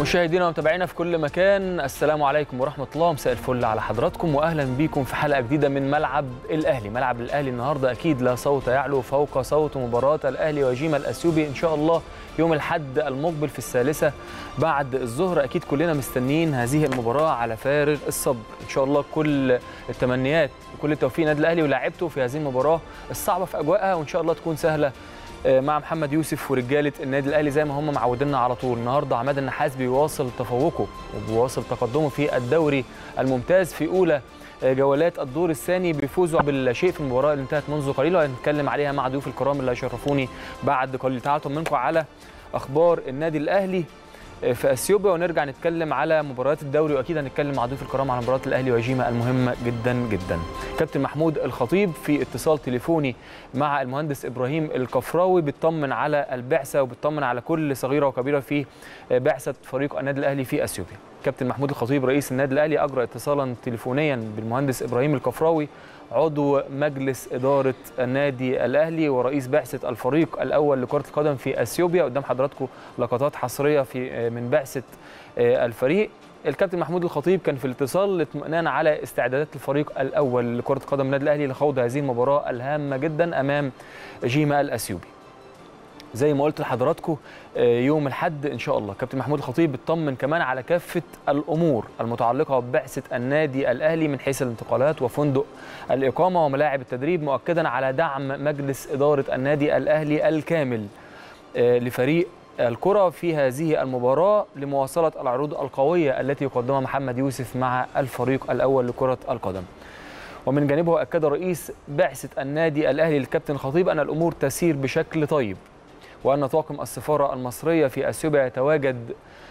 مشاهدينا ومتابعينا في كل مكان السلام عليكم ورحمه الله مساء الفل على حضراتكم واهلا بيكم في حلقه جديده من ملعب الاهلي ملعب الاهلي النهارده اكيد لا صوت يعلو فوق صوت مباراه الاهلي وجيما الاثيوبي ان شاء الله يوم الاحد المقبل في الثالثه بعد الظهر اكيد كلنا مستنيين هذه المباراه على فارغ الصبر ان شاء الله كل التمنيات وكل التوفيق للنادي الاهلي ولاعيبته في هذه المباراه الصعبه في اجواءها وان شاء الله تكون سهله مع محمد يوسف ورجاله النادي الاهلي زي ما هم معودينا على طول النهارده عماد النحاس بيواصل تفوقه وبيواصل تقدمه في الدوري الممتاز في اولى جولات الدور الثاني بيفوزوا بالشيء في المباراه اللي انتهت منذ قليل وهنتكلم عليها مع ضيوف الكرام اللي هيشرفوني بعد قليل تعالوا منكم على اخبار النادي الاهلي في اثيوبيا ونرجع نتكلم على مباريات الدوري واكيد هنتكلم مع ضيوف الكرام على مباراه الاهلي وجيما المهمه جدا جدا. كابتن محمود الخطيب في اتصال تليفوني مع المهندس ابراهيم الكفراوي بيطمن على البعثه وبيطمن على كل صغيره وكبيره في بعثه فريق النادي الاهلي في اثيوبيا. كابتن محمود الخطيب رئيس النادي الاهلي اجرى اتصالا تليفونيا بالمهندس ابراهيم الكفراوي عضو مجلس إدارة النادي الأهلي ورئيس بعثة الفريق الأول لكرة القدم في أثيوبيا قدام حضراتكم لقطات حصرية في من بعثة الفريق الكابتن محمود الخطيب كان في الاتصال لاطمئنان على استعدادات الفريق الأول لكرة قدم النادي الأهلي لخوض هذه المباراة الهامة جدا أمام جيما الأثيوبي زي ما قلت لحضراتكم يوم الحد ان شاء الله كابتن محمود الخطيب بيطمن كمان على كافه الامور المتعلقه ببعثه النادي الاهلي من حيث الانتقالات وفندق الاقامه وملاعب التدريب مؤكدا على دعم مجلس اداره النادي الاهلي الكامل لفريق الكره في هذه المباراه لمواصله العروض القويه التي يقدمها محمد يوسف مع الفريق الاول لكره القدم ومن جانبه اكد رئيس بعثه النادي الاهلي الكابتن خطيب ان الامور تسير بشكل طيب وأن طاقم السفارة المصرية في أثيوبيا يتواجد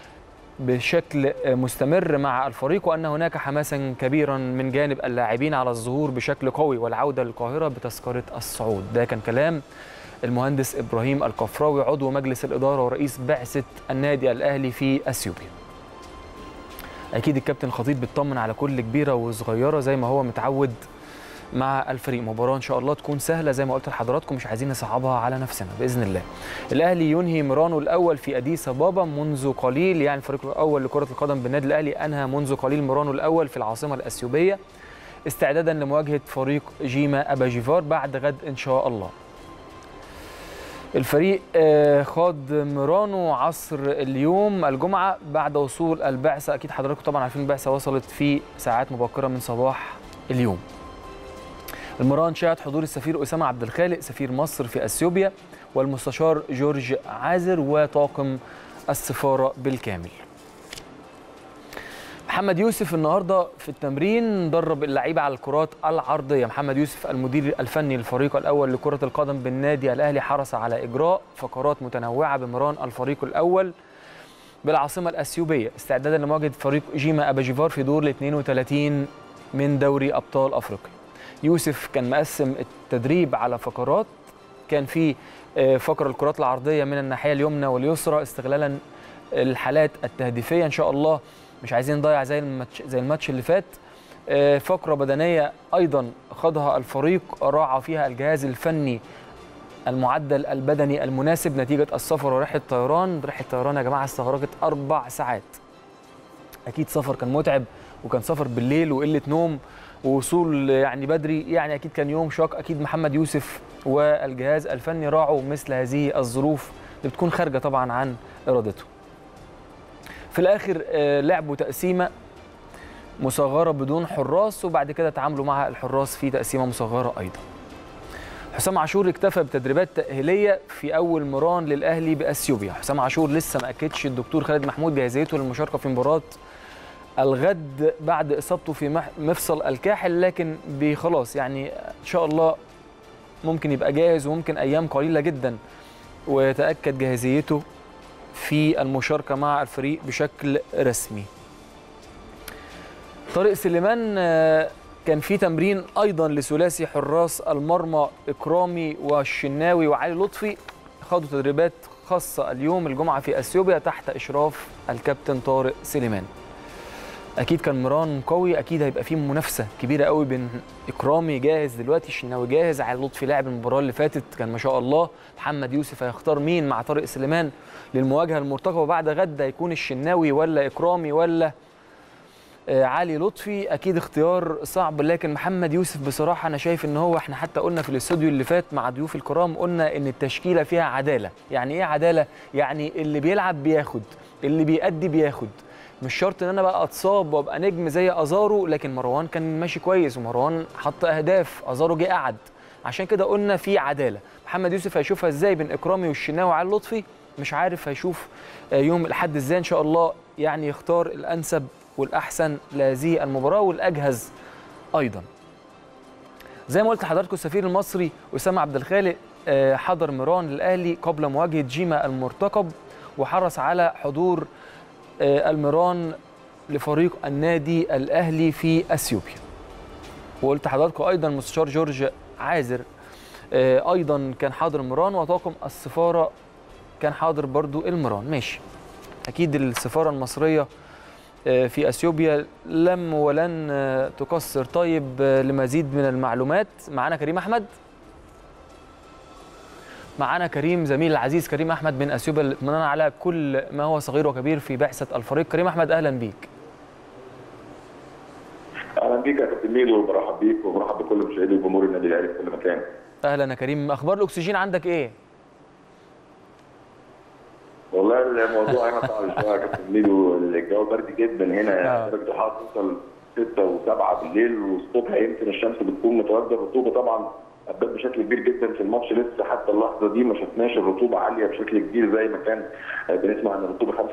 بشكل مستمر مع الفريق وأن هناك حماسا كبيرا من جانب اللاعبين على الظهور بشكل قوي والعودة للقاهرة بتذكرة الصعود ده كان كلام المهندس إبراهيم القفراوي عضو مجلس الإدارة ورئيس بعثة النادي الأهلي في أثيوبيا أكيد الكابتن خطيب بيطمن على كل كبيرة وصغيرة زي ما هو متعود مع الفريق مباراه ان شاء الله تكون سهله زي ما قلت لحضراتكم مش عايزين نصعبها على نفسنا باذن الله الاهلي ينهي مرانه الاول في اديس ابابا منذ قليل يعني الفريق الاول لكره القدم بالنادي الاهلي انهى منذ قليل مرانه الاول في العاصمه الاثيوبيه استعدادا لمواجهه فريق جيما اباجيفار بعد غد ان شاء الله الفريق خاض ميرانو عصر اليوم الجمعه بعد وصول البعثه اكيد حضراتكم طبعا عارفين البعثه وصلت في ساعات مبكره من صباح اليوم المران شهد حضور السفير أسامة عبد الخالق سفير مصر في أثيوبيا والمستشار جورج عازر وطاقم السفارة بالكامل محمد يوسف النهارده في التمرين درب اللعيبه على الكرات العرضيه محمد يوسف المدير الفني للفريق الاول لكره القدم بالنادي الاهلي حرص على اجراء فقرات متنوعه بمران الفريق الاول بالعاصمه الاثيوبيه استعدادا لمواجهه فريق جيما اباجيفار في دور ال 32 من دوري ابطال افريقيا يوسف كان مقسم التدريب على فقرات كان في فقره الكرات العرضيه من الناحيه اليمنى واليسرى استغلالا الحالات التهديفيه ان شاء الله مش عايزين نضيع زي الماتش زي الماتش اللي فات فقره بدنيه ايضا خاضها الفريق راعى فيها الجهاز الفني المعدل البدني المناسب نتيجه السفر ورحله طيران رحله طيران يا جماعه استغرقت اربع ساعات اكيد سفر كان متعب وكان سفر بالليل وقله نوم ووصول يعني بدري يعني اكيد كان يوم شاق اكيد محمد يوسف والجهاز الفني راعوا مثل هذه الظروف اللي بتكون خارجه طبعا عن ارادته. في الاخر لعبوا تقسيمه مصغره بدون حراس وبعد كده تعاملوا مع الحراس في تقسيمه مصغره ايضا. حسام عاشور اكتفى بتدريبات تاهيليه في اول مران للاهلي باثيوبيا، حسام عاشور لسه ما اكدش الدكتور خالد محمود جاهزيته للمشاركه في مباراه الغد بعد اصابته في مفصل الكاحل لكن خلاص يعني ان شاء الله ممكن يبقى جاهز وممكن ايام قليله جدا ويتاكد جاهزيته في المشاركه مع الفريق بشكل رسمي. طارق سليمان كان في تمرين ايضا لثلاثي حراس المرمى اكرامي والشناوي وعلي لطفي خاضوا تدريبات خاصه اليوم الجمعه في اثيوبيا تحت اشراف الكابتن طارق سليمان. اكيد كان مران قوي اكيد هيبقى فيه منافسه كبيره قوي بين اكرامي جاهز دلوقتي الشناوي جاهز علي لطفي لاعب المباراه اللي فاتت كان ما شاء الله محمد يوسف هيختار مين مع طارق سليمان للمواجهه المرتقبه بعد غد هيكون الشناوي ولا اكرامي ولا آه، علي لطفي اكيد اختيار صعب لكن محمد يوسف بصراحه انا شايف ان هو احنا حتى قلنا في الاستوديو اللي فات مع ضيوف الكرام قلنا ان التشكيله فيها عداله يعني ايه عداله يعني اللي بيلعب بياخد اللي بيأدي بياخد مش شرط ان انا بقى اتصاب وابقى نجم زي ازارو لكن مروان كان ماشي كويس ومروان حط اهداف ازارو جه قعد عشان كده قلنا في عداله محمد يوسف هيشوفها ازاي بين اكرامي والشناوي وعلي لطفي مش عارف هيشوف آه، يوم الاحد ازاي ان شاء الله يعني يختار الانسب والاحسن لهذه المباراه والاجهز ايضا زي ما قلت لحضراتكم السفير المصري اسامه عبد الخالق آه، حضر ميران للاهلي قبل مواجهه جيما المرتقب وحرص على حضور آه، الميران لفريق النادي الاهلي في اثيوبيا وقلت لحضراتكم ايضا مستشار جورج عازر آه، ايضا كان حاضر ميران وطاقم السفاره كان حاضر برضو الميران ماشي اكيد السفاره المصريه آه، في اثيوبيا لم ولن آه، تقصر طيب آه، لمزيد من المعلومات معانا كريم احمد معانا كريم زميل العزيز كريم احمد من اثيوبيا للاطمئنان على كل ما هو صغير وكبير في بعثه الفريق كريم احمد اهلا بيك اهلا بيك يا كابتن ميدو وبرحب بيك وبرحب بكل مشاهدي وجمهور النادي الاهلي في كل مكان. اهلا يا كريم اخبار الاكسجين عندك ايه والله الموضوع هنا صعب شويه يا كابتن ميدو الجو برد جدا آه. هنا درجه الحراره توصل 6 و7 بالليل والصبح يمكن الشمس بتكون متواجده الرطوبه طبعا أبدت بشكل كبير جدا في الماتش لسه حتى اللحظه دي ما شفناش الرطوبه عاليه بشكل كبير زي ما كان آه، بنسمع ان الرطوبه 75%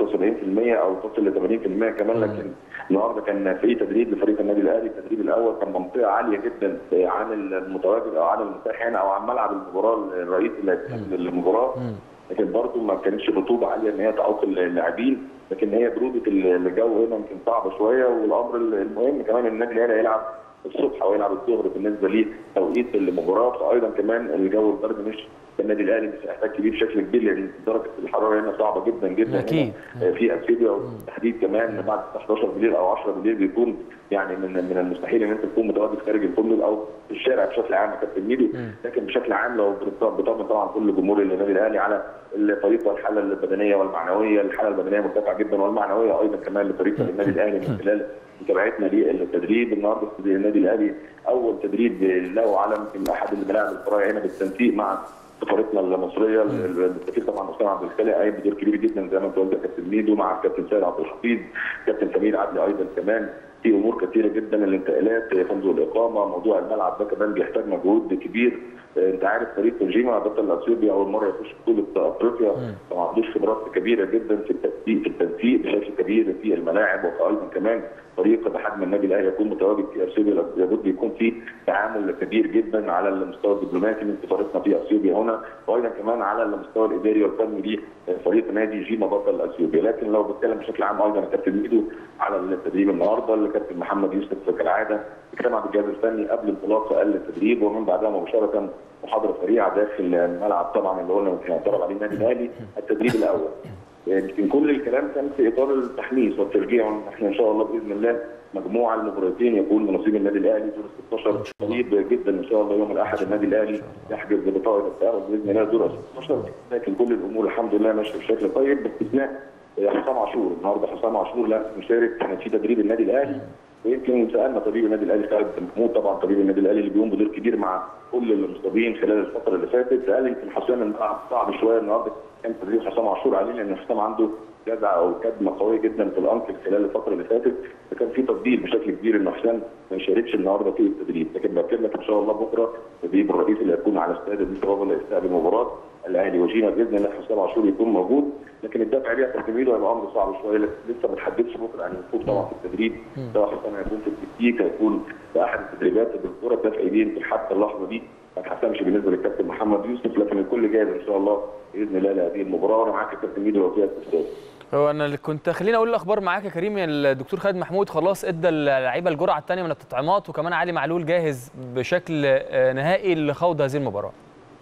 او توصل ل 80% كمان مم. لكن النهارده كان في تدريب لفريق النادي الاهلي التدريب الاول كان منطقه عاليه جدا آه، عن المتواجد او عن المتاح هنا او عن ملعب المباراه الرئيسي اللي هيتعمل للمباراه مم. لكن برضه ما كانتش رطوبه عاليه ان هي تعوق اللاعبين لكن هي بروده الجو هنا يمكن صعبه شويه والامر المهم كمان ان النادي الاهلي هيلعب الصبح او يلعب الظهر بالنسبه لتوقيت المباراه فايضا كمان الجو البرد مش النادي الاهلي مش هيحتاج كبير بشكل كبير لان درجه الحراره هنا صعبه جدا جدا أكيد. هنا في اثيوبيا وبالتحديد كمان بعد 11 بالليل او 10 بالليل بيكون يعني من من المستحيل ان انت تكون متواجد خارج الفندق او في الشارع بشكل عام يا كابتن ميدو مم. لكن بشكل عام لو بنطمن بطمن طبعا كل جمهور النادي الاهلي على الفريق والحاله البدنيه والمعنويه، الحاله البدنيه مرتفعه جدا والمعنويه ايضا كمان لفريق النادي الاهلي من خلال متابعتنا للتدريب النهارده في النادي الاهلي اول تدريب له على يمكن احد الملاعب الفرعيه هنا بالتنسيق مع سفارتنا المصريه السفير طبعا اسامه عبد الخالق قايم بدور كبير جدا زي ما انت قلت يا كابتن ميدو مع الكابتن سيد عبد الحفيظ كابتن سمير عدلي ايضا كمان في امور كثيره جدا الانتقالات فندق الاقامه موضوع الملعب ده كمان بيحتاج مجهود كبير انت عارف فريق الجيما بطل اثيوبيا اول مره يخش بطوله افريقيا فما عندوش خبرات كبيره جدا في التنسيق في التنسيق بشكل كبير في الملاعب وايضا كمان فريق بحجم النادي الاهلي يكون متواجد في اثيوبيا لابد يكون في تعامل كبير جدا على المستوى الدبلوماسي من سفارتنا في اثيوبيا هنا وايضا كمان على المستوى الاداري والفني لفريق نادي جيما بطل اثيوبيا لكن لو بتكلم بشكل عام ايضا يا كابتن ميدو على التدريب النهارده اللي كابتن محمد يوسف كالعاده اجتمع بالجهاز الفني قبل انطلاق اقل التدريب ومن بعدها مباشره محاضره سريعه داخل الملعب طبعا اللي قلنا كان طلب عليه النادي الاهلي التدريب الاول يمكن كل الكلام كان في اطار التحميس والتشجيع وان احنا ان شاء الله باذن الله مجموعه المباراتين يكون من نصيب النادي الاهلي دور 16 قريب جدا ان شاء الله يوم الاحد النادي الاهلي يحجز بطاقه التاهل باذن الله دور 16 لكن كل الامور الحمد لله ماشيه بشكل طيب باستثناء حسام عاشور النهارده حسام عاشور لا مشارك كان في تدريب النادي الاهلي ويمكن سالنا طبيب النادي الاهلي خالد محمود طبعا طبيب النادي الاهلي اللي بيقوم بدور كبير مع كل المصابين خلال الفتره اللي فاتت قال يمكن حسام الملعب صعب شويه النهارده كان تدريب حسام عاشور عليه لان حسام عنده جزع او كدمه قويه جدا في الانكل خلال الفتره اللي فاتت فكان في تفضيل بشكل كبير ان حسام ما يشاركش النهارده في التدريب لكن بكلمك لك ان شاء الله بكره التدريب الرئيسي اللي هيكون على استاد الشباب اللي هيستقبل مباراه الاهلي وجينا باذن الله حسام عاشور يكون موجود لكن الدفع ليها تكميله هيبقى امر صعب شويه لسه ما تحددش بكره عن الوقوف طبعا في التدريب سواء حسام هيكون في التكتيك هيكون في احد التدريبات بالكره الدفع دي يمكن حتى اللحظه دي ما اتحسمش بالنسبه للكابتن محمد يوسف لكن الكل جاهز ان شاء الله باذن الله لهذه المباراه وانا معاك يا كابتن ميدو لو فيها استفسار هو انا اللي كنت خليني اقول الاخبار معاك يا كريم الدكتور خالد محمود خلاص ادى اللعيبه الجرعه الثانيه من التطعيمات وكمان علي معلول جاهز بشكل نهائي لخوض هذه المباراه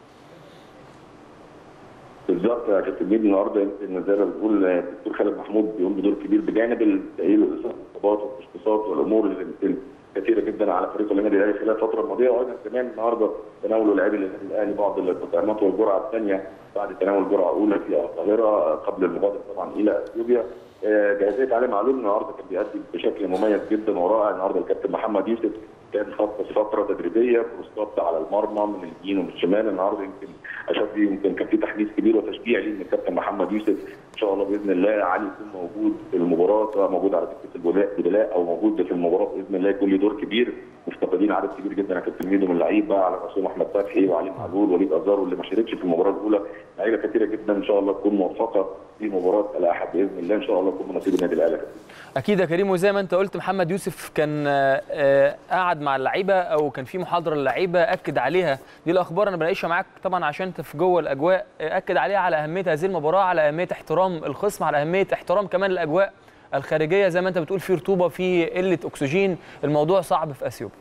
بالظبط يا كابتن ميدو النهارده يمكن زي ما بتقول الدكتور خالد محمود بيقوم بدور كبير بجانب التاهيل والاصابات والتشخيصات والامور اللي بتتم كثيره جدا على فريق النادي الاهلي خلال الفتره الماضيه وايضا كمان النهارده تناولوا لاعبي النادي الاهلي بعض التطعيمات والجرعه الثانيه بعد تناول جرعه اولى في القاهره قبل المغادره طبعا الى اثيوبيا جاهزيه علي معلول النهارده كان بيأدي بشكل مميز جدا ورائع النهارده الكابتن محمد يوسف كان خصص فتره تدريبيه كروسات على المرمى من اليمين ومن الشمال النهارده يمكن اشاد يمكن كان في تحديث كبير وتشجيع ليه من الكابتن محمد يوسف ان شاء الله باذن الله علي يكون موجود في المباراه سواء موجود على دكه البدلاء او موجود في المباراه باذن الله يكون له دور كبير مفتقدين عدد كبير جدا يا كابتن ميدو من اللعيبه على راسهم احمد فتحي وعلي معلول وليد ازار واللي ما شاركش في المباراه الاولى لعيبه كثيره جدا ان شاء الله تكون موفقه في مباراه الاحد باذن الله ان شاء الله تكون من نصيب النادي الاهلي اكيد يا كريم وزي ما انت قلت محمد يوسف كان قاعد مع اللعيبه او كان في محاضره للعيبه اكد عليها دي الاخبار انا بناقشها معاك طبعا عشان انت في جوه الاجواء اكد عليها على اهميه هذه المباراه على اهميه احترام الخصم على اهميه احترام كمان الاجواء الخارجيه زي ما انت بتقول في رطوبه في قله اكسجين الموضوع صعب في اثيوبيا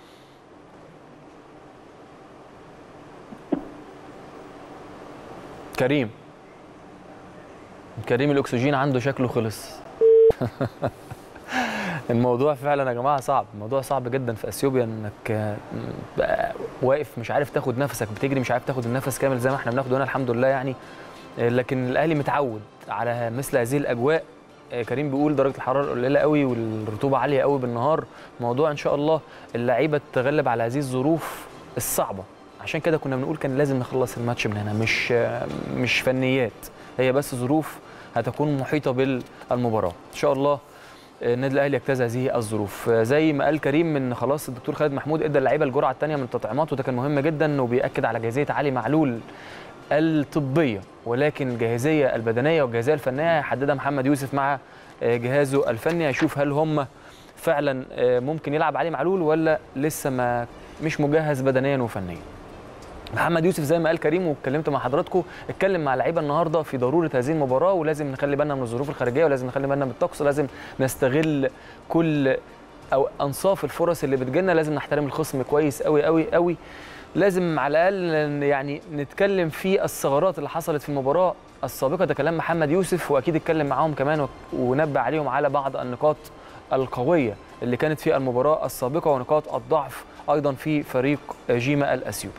كريم كريم الاكسجين عنده شكله خلص الموضوع فعلا يا جماعه صعب الموضوع صعب جدا في اثيوبيا انك واقف مش عارف تاخد نفسك بتجري مش عارف تاخد النفس كامل زي ما احنا بناخده هنا الحمد لله يعني لكن الاهلي متعود على مثل هذه الاجواء كريم بيقول درجه الحراره قليله قوي والرطوبه عاليه قوي بالنهار موضوع ان شاء الله اللعيبه تتغلب على هذه الظروف الصعبه عشان كده كنا بنقول كان لازم نخلص الماتش من هنا مش مش فنيات هي بس ظروف هتكون محيطه بالمباراه ان شاء الله النادي الاهلي يجتاز هذه الظروف زي ما قال كريم ان خلاص الدكتور خالد محمود ادى اللعيبه الجرعه الثانيه من التطعيمات وده كان مهم جدا وبياكد على جاهزيه علي معلول الطبيه ولكن الجاهزيه البدنيه والجاهزيه الفنيه هيحددها محمد يوسف مع جهازه الفني هيشوف هل هم فعلا ممكن يلعب علي معلول ولا لسه ما مش مجهز بدنيا وفنيا محمد يوسف زي ما قال كريم واتكلمت مع حضراتكم اتكلم مع اللعيبه النهارده في ضروره هذه المباراه ولازم نخلي بالنا من الظروف الخارجيه ولازم نخلي بالنا من الطقس ولازم نستغل كل او انصاف الفرص اللي بتجيلنا لازم نحترم الخصم كويس قوي قوي قوي لازم على الاقل يعني نتكلم في الثغرات اللي حصلت في المباراه السابقه ده كلام محمد يوسف واكيد اتكلم معاهم كمان ونبه عليهم على بعض النقاط القويه اللي كانت في المباراه السابقه ونقاط الضعف ايضا في فريق جيما الاثيوبي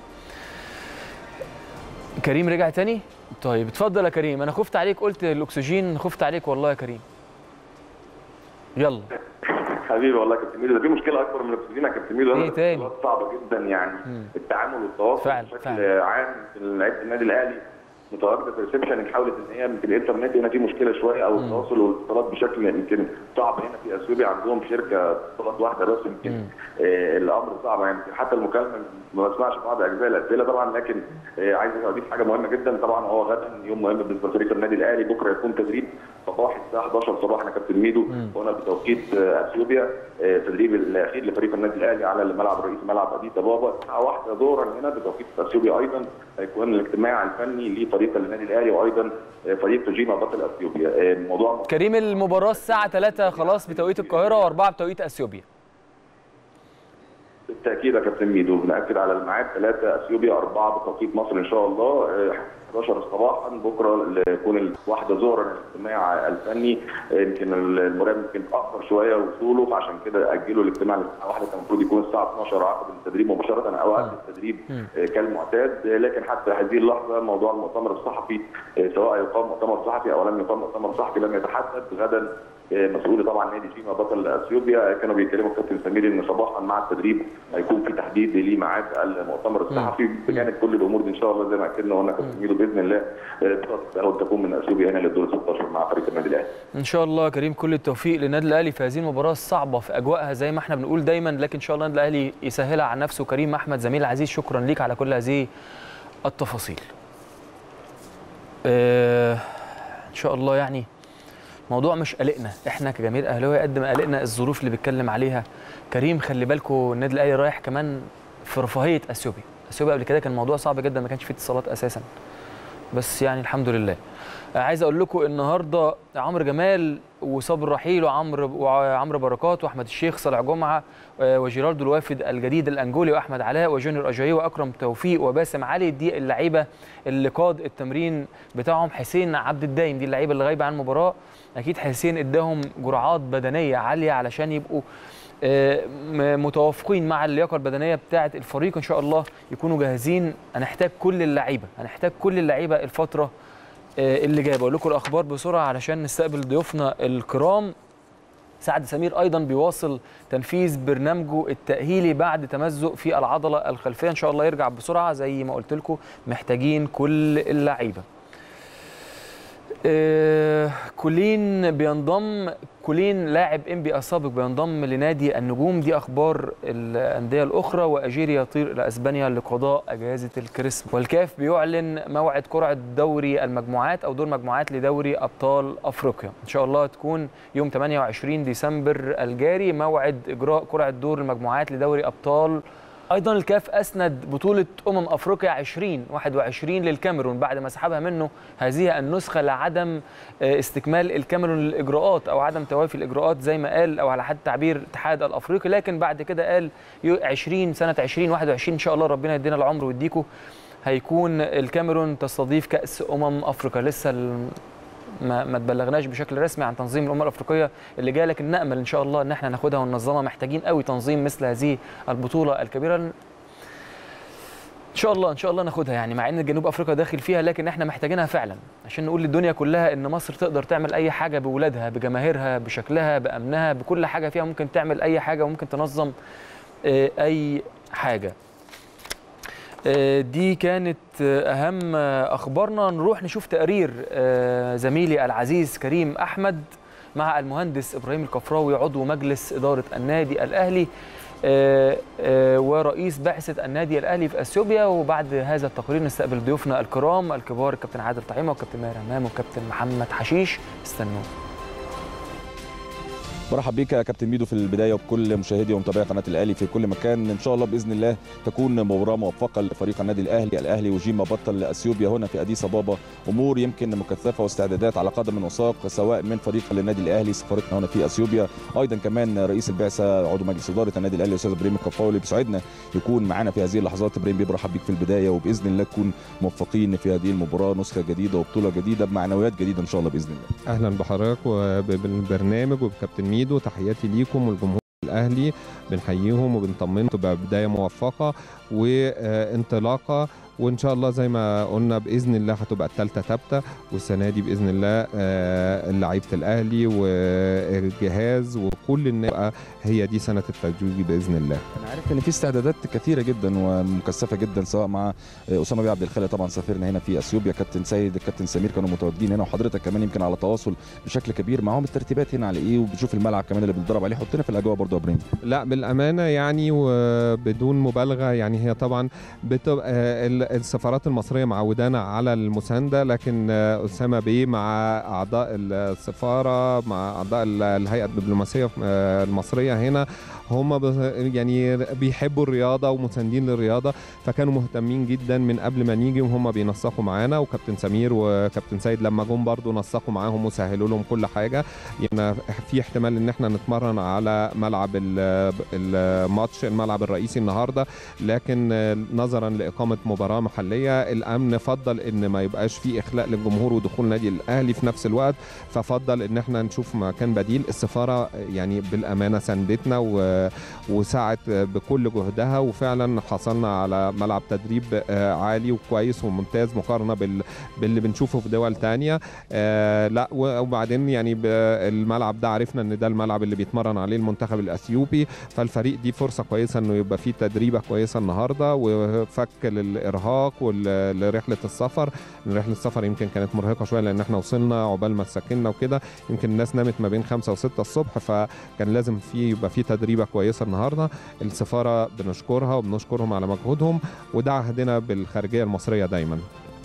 كريم رجع تاني طيب اتفضل يا كريم انا خفت عليك قلت الاكسجين خفت عليك والله يا كريم يلا حبيبي والله يا كابتن ميدو ده في مشكله اكبر من الاكسجين يا كابتن ميدو ايه تاني صعبه جدا يعني مم. التعامل والتواصل فعلا بشكل فعلا. عام في لعيبه النادي الاهلي متواجده في الريسبشن حاولت ان هي يمكن الانترنت هنا في مشكله شويه او التواصل والاتصالات بشكل يمكن صعب هنا في اثيوبيا عندهم شركه اتصالات واحده بس يمكن آه الامر صعب يعني حتى المكالمه ما بسمعش بعض اجزاء الاسئله طبعا لكن آه عايز اضيف حاجه مهمه جدا طبعا هو غدا يوم مهم بالنسبه لفريق النادي الاهلي بكره يكون تدريب صباحي الساعه 11 صباحا يا كابتن ميدو هنا بتوقيت آه اثيوبيا التدريب الاخير لفريق النادي الاهلي على الملعب الرئيسي ملعب اديس ابابا الساعه 1 ظهرا هنا بتوقيت اثيوبيا ايضا هيكون الاجتماع الفني لفريق النادي الاهلي وايضا فريق تجيما بطل اثيوبيا الموضوع كريم المباراه الساعه 3 خلاص بتوقيت القاهره و4 بتوقيت اثيوبيا بالتاكيد يا كابتن ميدو بناكد على الميعاد 3 اثيوبيا 4 بتوقيت مصر ان شاء الله 11 صباحا بكره يكون الواحده ظهرا الاجتماع الفني يمكن المراقب يمكن تاخر شويه وصوله فعشان كده اجلوا الاجتماع للساعه 1 كان المفروض يكون الساعه 12 عقب التدريب مباشره او قبل التدريب كالمعتاد لكن حتى هذه اللحظه موضوع المؤتمر الصحفي سواء يقام مؤتمر صحفي او لم يقام مؤتمر صحفي لم يتحدد غدا مسؤول طبعا نادي سيما بطل اثيوبيا كانوا بيتكلموا الكابتن سمير ان صباحا مع التدريب هيكون في تحديد لميعاد المؤتمر الصحفي بجانب كل الامور دي ان شاء الله زي ما اكدنا وقلنا كابتن ميدو باذن الله بطاقه تكون من اثيوبيا هنا للدور 16 مع فريق النادي الاهلي. ان شاء الله كريم كل التوفيق للنادي الاهلي في هذه المباراه الصعبه في اجواءها زي ما احنا بنقول دايما لكن ان شاء الله النادي الاهلي يسهلها عن نفسه كريم احمد زميل العزيز شكرا ليك على كل هذه التفاصيل. اه ان شاء الله يعني موضوع مش قلقنا احنا كجماهير اهلاويه قد ما قلقنا الظروف اللي بيتكلم عليها كريم خلي بالكم النادي الاهلي رايح كمان في رفاهيه اثيوبيا اثيوبيا قبل كده كان الموضوع صعب جدا ما كانش فيه اتصالات اساسا بس يعني الحمد لله عايز اقول لكم النهارده عمرو جمال وصابر رحيل وعمرو وعمرو بركات واحمد الشيخ صالح جمعه وجيراردو الوافد الجديد الانجولي واحمد علاء وجونيور اجاييه واكرم توفيق وباسم علي دي اللعيبه اللي قاد التمرين بتاعهم حسين عبد الدايم دي اللعيبه اللي غايبه عن المباراه اكيد حسين اداهم جرعات بدنيه عاليه علشان يبقوا متوافقين مع اللياقه البدنيه بتاعه الفريق ان شاء الله يكونوا جاهزين هنحتاج كل اللعيبه هنحتاج كل اللعيبه الفتره اللي جايه بقول لكم الاخبار بسرعه علشان نستقبل ضيوفنا الكرام سعد سمير ايضا بيواصل تنفيذ برنامجه التاهيلي بعد تمزق في العضله الخلفيه ان شاء الله يرجع بسرعه زي ما قلت لكم محتاجين كل اللعيبه آه كولين بينضم كولين لاعب ام بي السابق بينضم لنادي النجوم دي اخبار الانديه الاخرى واجيري يطير الى اسبانيا لقضاء اجازه الكريسماس والكاف بيعلن موعد قرعه دوري المجموعات او دور مجموعات لدوري ابطال افريقيا ان شاء الله تكون يوم 28 ديسمبر الجاري موعد اجراء قرعه دور المجموعات لدوري ابطال ايضا الكاف اسند بطوله امم افريقيا 2021 للكاميرون بعد ما سحبها منه هذه النسخه لعدم استكمال الكاميرون للاجراءات او عدم توافي الاجراءات زي ما قال او على حد تعبير الاتحاد الافريقي لكن بعد كده قال 20 سنه 2021 ان شاء الله ربنا يدينا العمر ويديكم هيكون الكاميرون تستضيف كاس امم افريقيا لسه ما ما تبلغناش بشكل رسمي عن تنظيم الامم الافريقيه اللي جايه لكن نامل ان شاء الله ان احنا ناخدها وننظمها محتاجين قوي تنظيم مثل هذه البطوله الكبيره ان شاء الله ان شاء الله ناخدها يعني مع ان جنوب افريقيا داخل فيها لكن احنا محتاجينها فعلا عشان نقول للدنيا كلها ان مصر تقدر تعمل اي حاجه باولادها بجماهيرها بشكلها بامنها بكل حاجه فيها ممكن تعمل اي حاجه وممكن تنظم اي حاجه دي كانت اهم اخبارنا نروح نشوف تقرير زميلي العزيز كريم احمد مع المهندس ابراهيم الكفراوي عضو مجلس اداره النادي الاهلي ورئيس بعثه النادي الاهلي في اثيوبيا وبعد هذا التقرير نستقبل ضيوفنا الكرام الكبار الكابتن عادل طعيمه والكابتن ماهر همام والكابتن محمد حشيش استنونا برحب بيك يا كابتن ميدو في البدايه وبكل مشاهدي ومتابعي قناه الاهلي في كل مكان ان شاء الله باذن الله تكون مباراه موفقه لفريق النادي الاهلي الاهلي وجيما بطل اثيوبيا هنا في اديس ابابا امور يمكن مكثفه واستعدادات على قدم وساق سواء من فريق النادي الاهلي سفارتنا هنا في اثيوبيا ايضا كمان رئيس البعثه عضو مجلس اداره النادي الاهلي الاستاذ ابراهيم الكفاولي بيسعدنا يكون معانا في هذه اللحظات ابراهيم برحب بيك في البدايه وباذن الله تكون موفقين في هذه المباراه نسخه جديده وبطوله جديده بمعنويات جديده ان شاء الله باذن الله اهلا بحضرتك وبالبرنامج وبكابتن ميدو تحياتي ليكم والجمهور الاهلي بنحييهم وبنطمنهم تبقى بدايه موفقه وانطلاقه وان شاء الله زي ما قلنا باذن الله هتبقى الثالثه ثابته والسنه دي باذن الله لعيبه الاهلي والجهاز وكل الناس هي دي سنه التتويج باذن الله. انا عارف ان في استعدادات كثيره جدا ومكثفه جدا سواء مع اسامه بيه عبد الخالق طبعا سافرنا هنا في اثيوبيا كابتن سيد الكابتن سمير كانوا متواجدين هنا وحضرتك كمان يمكن على تواصل بشكل كبير معاهم الترتيبات هنا على ايه وبتشوف الملعب كمان اللي بنتدرب عليه حطنا في الاجواء برضه يا ابراهيم. لا بالامانه يعني وبدون مبالغه يعني هي طبعا بتبقى السفارات المصريه معودانا على المسانده لكن اسامه بيه مع اعضاء السفاره مع اعضاء الهيئه الدبلوماسيه المصريه هنا هم يعني بيحبوا الرياضه ومساندين للرياضه فكانوا مهتمين جدا من قبل ما نيجي وهم بينسقوا معانا وكابتن سمير وكابتن سيد لما جم برضو نسقوا معاهم وسهلوا لهم كل حاجه يعني في احتمال ان احنا نتمرن على ملعب الماتش الملعب الرئيسي النهارده لكن نظرا لاقامه مباراه محليه الامن فضل ان ما يبقاش في اخلاء للجمهور ودخول النادي الاهلي في نفس الوقت ففضل ان احنا نشوف مكان بديل السفاره يعني بالامانه ساندتنا و وسعت بكل جهدها وفعلا حصلنا على ملعب تدريب عالي وكويس وممتاز مقارنه بال... باللي بنشوفه في دول تانية آه لا وبعدين يعني الملعب ده عرفنا ان ده الملعب اللي بيتمرن عليه المنتخب الاثيوبي فالفريق دي فرصه كويسه انه يبقى فيه تدريبه كويسه النهارده وفك للارهاق ولرحله السفر رحله السفر يمكن كانت مرهقه شويه لان احنا وصلنا عقبال ما سكننا وكده يمكن الناس نامت ما بين 5 و6 الصبح فكان لازم في يبقى في تدريبه كويسه النهارده السفاره بنشكرها وبنشكرهم على مجهودهم وده عهدنا بالخارجيه المصريه دايما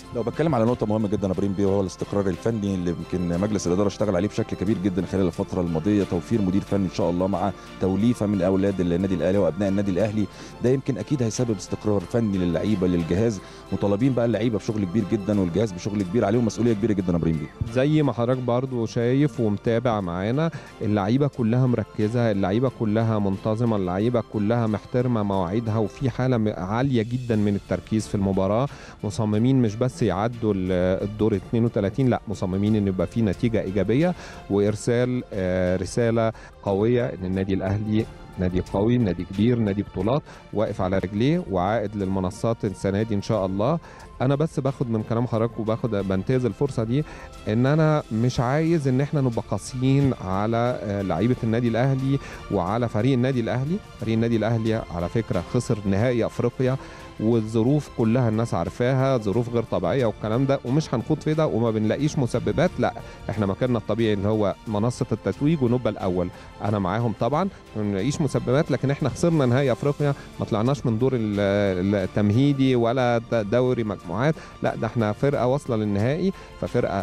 لو بتكلم على نقطة مهمة جدا يا ابراهيم بيه وهو الاستقرار الفني اللي يمكن مجلس الإدارة اشتغل عليه بشكل كبير جدا خلال الفترة الماضية توفير مدير فني إن شاء الله مع توليفة من أولاد النادي الأهلي وأبناء النادي الأهلي ده يمكن أكيد هيسبب استقرار فني للعيبة للجهاز مطالبين بقى اللعيبة بشغل كبير جدا والجهاز بشغل كبير عليهم مسؤولية كبيرة جدا يا ابراهيم بيه زي ما حضرتك برضو شايف ومتابع معانا اللعيبه كلها مركزه اللعيبه كلها منتظمه اللعيبه كلها محترمه مواعيدها وفي حاله م- عاليه جدا من التركيز في المباراه مصممين مش بس يعدوا ال- الدور 32 لا مصممين ان يبقى في نتيجه ايجابيه وارسال آه، رساله قويه ان النادي الاهلي نادي قوي نادي كبير نادي بطولات واقف على رجليه وعائد للمنصات السنه دي ان شاء الله انا بس باخد من كلام حضرتك وباخد بنتهز الفرصه دي ان انا مش عايز ان احنا نبقى قاسيين على آه، لعيبه النادي الاهلي وعلى فريق النادي الاهلي فريق النادي الاهلي على فكره خسر نهائي افريقيا والظروف كلها الناس عارفاها ظروف غير طبيعيه والكلام ده ومش هنخوض في ده وما بنلاقيش مسببات لا احنا مكاننا الطبيعي اللي هو منصه التتويج ونبقى الاول انا معاهم طبعا ما بنلاقيش مسببات لكن احنا خسرنا نهائي افريقيا ما طلعناش من دور ال- التمهيدي ولا د- دوري مجموعات لا ده احنا فرقه واصله للنهائي ففرقه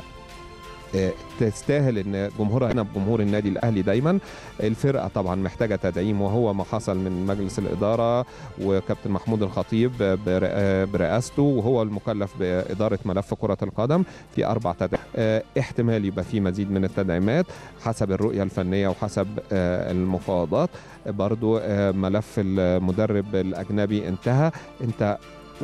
آه، تستاهل ان جمهورها هنا بجمهور النادي الاهلي دايما الفرقه طبعا محتاجه تدعيم وهو ما حصل من مجلس الاداره وكابتن محمود الخطيب بر- برئاسته وهو المكلف باداره ملف كره القدم في اربع تدعيمات آه، احتمال يبقى في مزيد من التدعيمات حسب الرؤيه الفنيه وحسب آه، المفاوضات برضو آه، ملف المدرب الاجنبي انتهى انت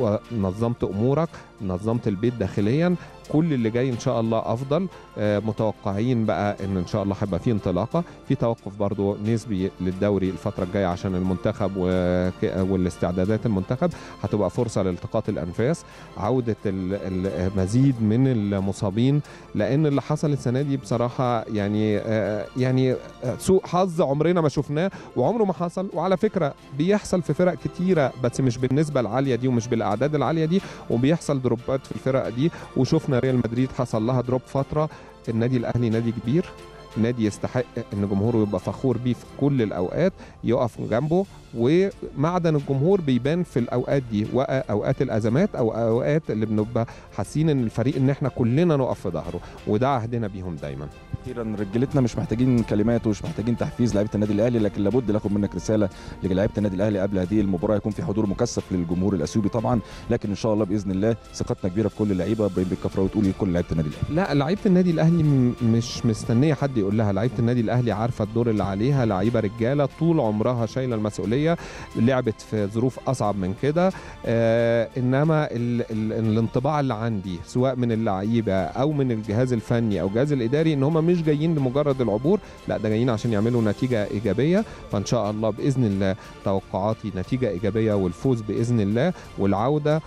ونظمت امورك نظمت البيت داخليا كل اللي جاي ان شاء الله افضل آه، متوقعين بقى ان ان شاء الله هيبقى في انطلاقه في توقف برضو نسبي للدوري الفتره الجايه عشان المنتخب وك- والاستعدادات المنتخب هتبقى فرصه لالتقاط الانفاس عوده ال- المزيد من المصابين لان اللي حصل السنه دي بصراحه يعني آه، يعني آه، سوء حظ عمرنا ما شفناه وعمره ما حصل وعلى فكره بيحصل في فرق كتيره بس مش بالنسبه العاليه دي ومش بالاعداد العاليه دي وبيحصل دروبات في الفرق دي وشفنا ريال مدريد حصل لها دروب فتره النادي الاهلي نادي كبير نادي يستحق ان جمهوره يبقى فخور بيه في كل الاوقات يقف جنبه ومعدن الجمهور بيبان في الاوقات دي وأ- اوقات الازمات او اوقات اللي بنبقى حاسين ان الفريق ان احنا كلنا نقف في ظهره وده عهدنا بيهم دايما اخيرا رجالتنا مش محتاجين كلمات ومش محتاجين تحفيز لعيبه النادي الاهلي لكن لابد ناخد منك رساله لعيبه النادي الاهلي قبل هذه المباراه يكون في حضور مكثف للجمهور الاثيوبي طبعا لكن ان شاء الله باذن الله ثقتنا كبيره في كل اللعيبه ابراهيم بالكفراوي تقول لكل لعيبه النادي الاهلي لا لعيبه النادي الاهلي م- مش مستنيه حد يقول لها لعيبه النادي الاهلي عارفه الدور اللي عليها لعيبه رجاله طول عمرها شايله المسؤوليه لعبت في ظروف اصعب من كده آه انما ال ال الانطباع اللي عندي سواء من اللعيبه او من الجهاز الفني او الجهاز الاداري ان هم مش جايين لمجرد العبور لا ده جايين عشان يعملوا نتيجه ايجابيه فان شاء الله باذن الله توقعاتي نتيجه ايجابيه والفوز باذن الله والعوده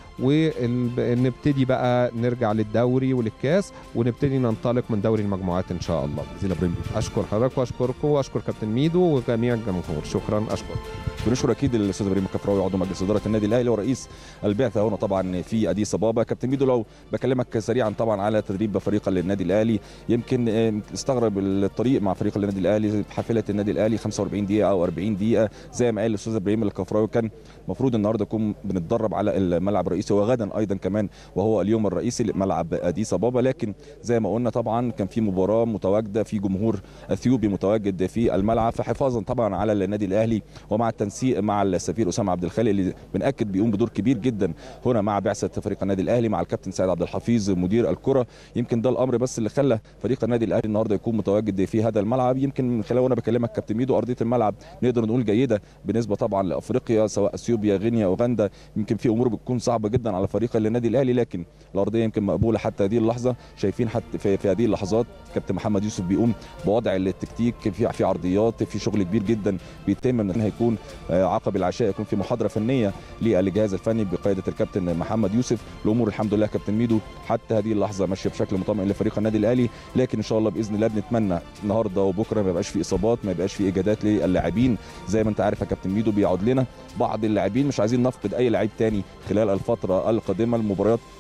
ونبتدي بقى نرجع للدوري وللكاس ونبتدي ننطلق من دوري المجموعات ان شاء الله جزيل ابراهيم اشكر حضرتك واشكركم واشكر كابتن ميدو وجميع الجمهور شكرا اشكر بنشكر اكيد الاستاذ ابراهيم الكفراوي عضو مجلس اداره النادي الاهلي ورئيس البعثه هنا طبعا في اديس ابابا كابتن ميدو لو بكلمك سريعا طبعا على تدريب فريق النادي الاهلي يمكن آه، استغرب الطريق مع فريق النادي الاهلي حافله النادي الاهلي 45 دقيقه او 40 دقيقه زي ما قال الاستاذ ابراهيم الكفراوي كان المفروض النهارده نكون بنتدرب على الملعب الرئيسي وغدا ايضا كمان وهو اليوم الرئيسي ملعب اديس ابابا لكن زي ما قلنا طبعا كان في مباراه متواجده في جمهور اثيوبي متواجد في الملعب فحفاظا طبعا على النادي الاهلي ومع التنسيق مع السفير اسامه عبد الخالق اللي بناكد بيقوم بدور كبير جدا هنا مع بعثه فريق النادي الاهلي مع الكابتن سيد عبد الحفيظ مدير الكره يمكن ده الامر بس اللي خلى فريق النادي الاهلي النهارده يكون متواجد في هذا الملعب يمكن من خلال وانا بكلمك كابتن ميدو ارضيه الملعب نقدر نقول جيده بالنسبه طبعا لافريقيا سواء اثيوبيا غينيا اوغندا يمكن في امور بتكون صعبه جدا على فريق النادي الاهلي لكن الارضيه يمكن مقبوله حتى هذه اللحظه شايفين حتى في, في هذه اللحظات كابتن محمد يوسف بيقوم بوضع التكتيك في في عرضيات في شغل كبير جدا بيتم من هيكون آه، عقب العشاء يكون في محاضره فنيه للجهاز الفني بقياده الكابتن محمد يوسف الامور الحمد لله كابتن ميدو حتى هذه اللحظه ماشيه بشكل مطمئن لفريق النادي الاهلي لكن ان شاء الله باذن الله بنتمنى النهارده وبكره ما يبقاش في اصابات ما يبقاش في اجادات للاعبين زي ما انت عارف يا كابتن ميدو بيعود لنا بعض اللاعبين مش عايزين نفقد اي لعيب تاني خلال الفتره القادمه المباريات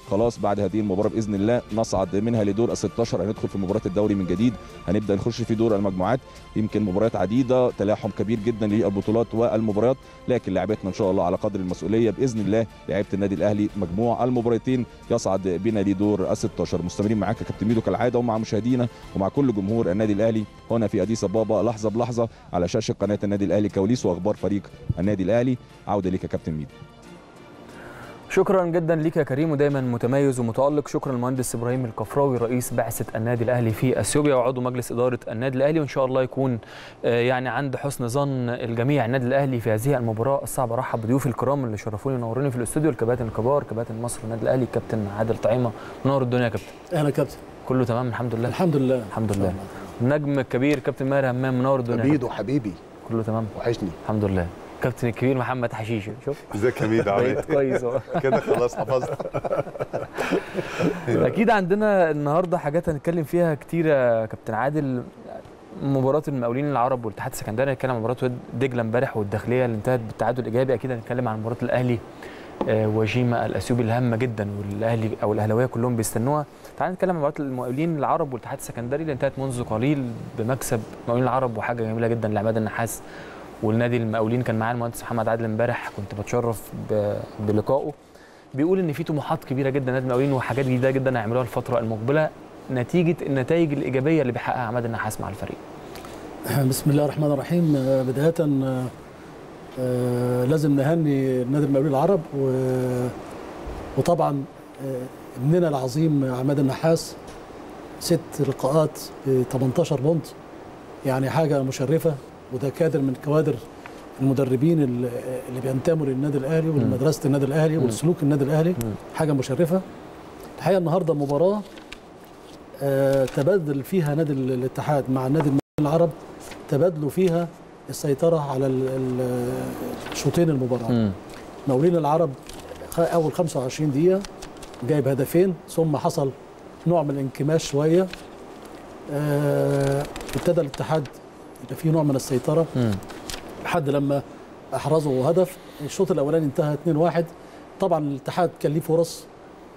خلاص بعد هذه المباراه باذن الله نصعد منها لدور ال 16 هندخل في مباراه الدوري من جديد هنبدا نخش في دور المجموعات يمكن مباريات عديده تلاحم كبير جدا للبطولات والمباريات لكن لاعبتنا ان شاء الله على قدر المسؤوليه باذن الله لعيبه النادي الاهلي مجموع المباراتين يصعد بنا لدور ال 16 مستمرين معاك يا كابتن ميدو كالعاده ومع مشاهدينا ومع كل جمهور النادي الاهلي هنا في اديس ابابا لحظه بلحظه على شاشه قناه النادي الاهلي كواليس واخبار فريق النادي الاهلي عوده ليك يا كابتن ميدو شكرا جدا ليك يا كريم ودايما متميز ومتالق شكرا للمهندس ابراهيم الكفراوي رئيس بعثه النادي الاهلي في اثيوبيا وعضو مجلس اداره النادي الاهلي وان شاء الله يكون آه، يعني عند حسن ظن الجميع النادي الاهلي في هذه المباراه الصعبه رحب بضيوفي الكرام اللي شرفوني ونوروني في الاستوديو الكباتن الكبار كباتن مصر النادي الاهلي كابتن عادل طعيمه منور الدنيا يا كابتن اهلا كابتن كله تمام الحمد لله الحمد لله الحمد لله النجم الكبير كابتن ماهر همام منور الدنيا يا ميدو حبيبي كله تمام وحشني الحمد لله كابتن الكبير محمد حشيشه شوف ازيك يا ميدو عامل بقيت كويس اهو إيه؟ كده خلاص حفظت اكيد عندنا النهارده حاجات هنتكلم فيها كتير يا كابتن عادل مباراة المقاولين العرب والاتحاد السكندري هنتكلم عن مباراة واد دجلة امبارح والداخلية اللي انتهت بالتعادل ايجابي اكيد هنتكلم عن مباراة الاهلي آه، وجيما الاثيوبي الهامة جدا والاهلي او الاهلاويه كلهم بيستنوها تعال نتكلم عن مباراة المقاولين العرب والاتحاد السكندري اللي انتهت منذ قليل بمكسب المقاولين العرب وحاجة جميلة جدا لعماد النحاس والنادي المقاولين كان معاه المهندس محمد عادل امبارح كنت بتشرف ب- بلقائه بيقول ان في طموحات كبيره جدا نادي المقاولين وحاجات جديده جدا هيعملوها الفتره المقبله نتيجه النتائج الايجابيه اللي بيحققها عماد النحاس مع الفريق بسم الله الرحمن الرحيم آه، بداية آه، آه، لازم نهني نادي المقاولين العرب و- وطبعا آه، ابننا العظيم عماد النحاس ست لقاءات ب 18 بونت يعني حاجة مشرفة وده كادر من كوادر المدربين اللي اللي بينتموا للنادي الاهلي ولمدرسه النادي الاهلي ولسلوك النادي الاهلي حاجه مشرفه الحقيقه النهارده مباراه آه، تبادل فيها نادي ال- الاتحاد مع النادي المقاولين العرب تبادلوا فيها السيطره على ال- ال- شوطين المباراه مقاولين العرب خ- اول 25 دقيقه جايب هدفين ثم حصل نوع من الانكماش شويه آه، ابتدى الاتحاد يبقى فيه نوع من السيطره لحد لما احرزوا هدف الشوط الاولاني انتهى 2-1 طبعا الاتحاد كان ليه فرص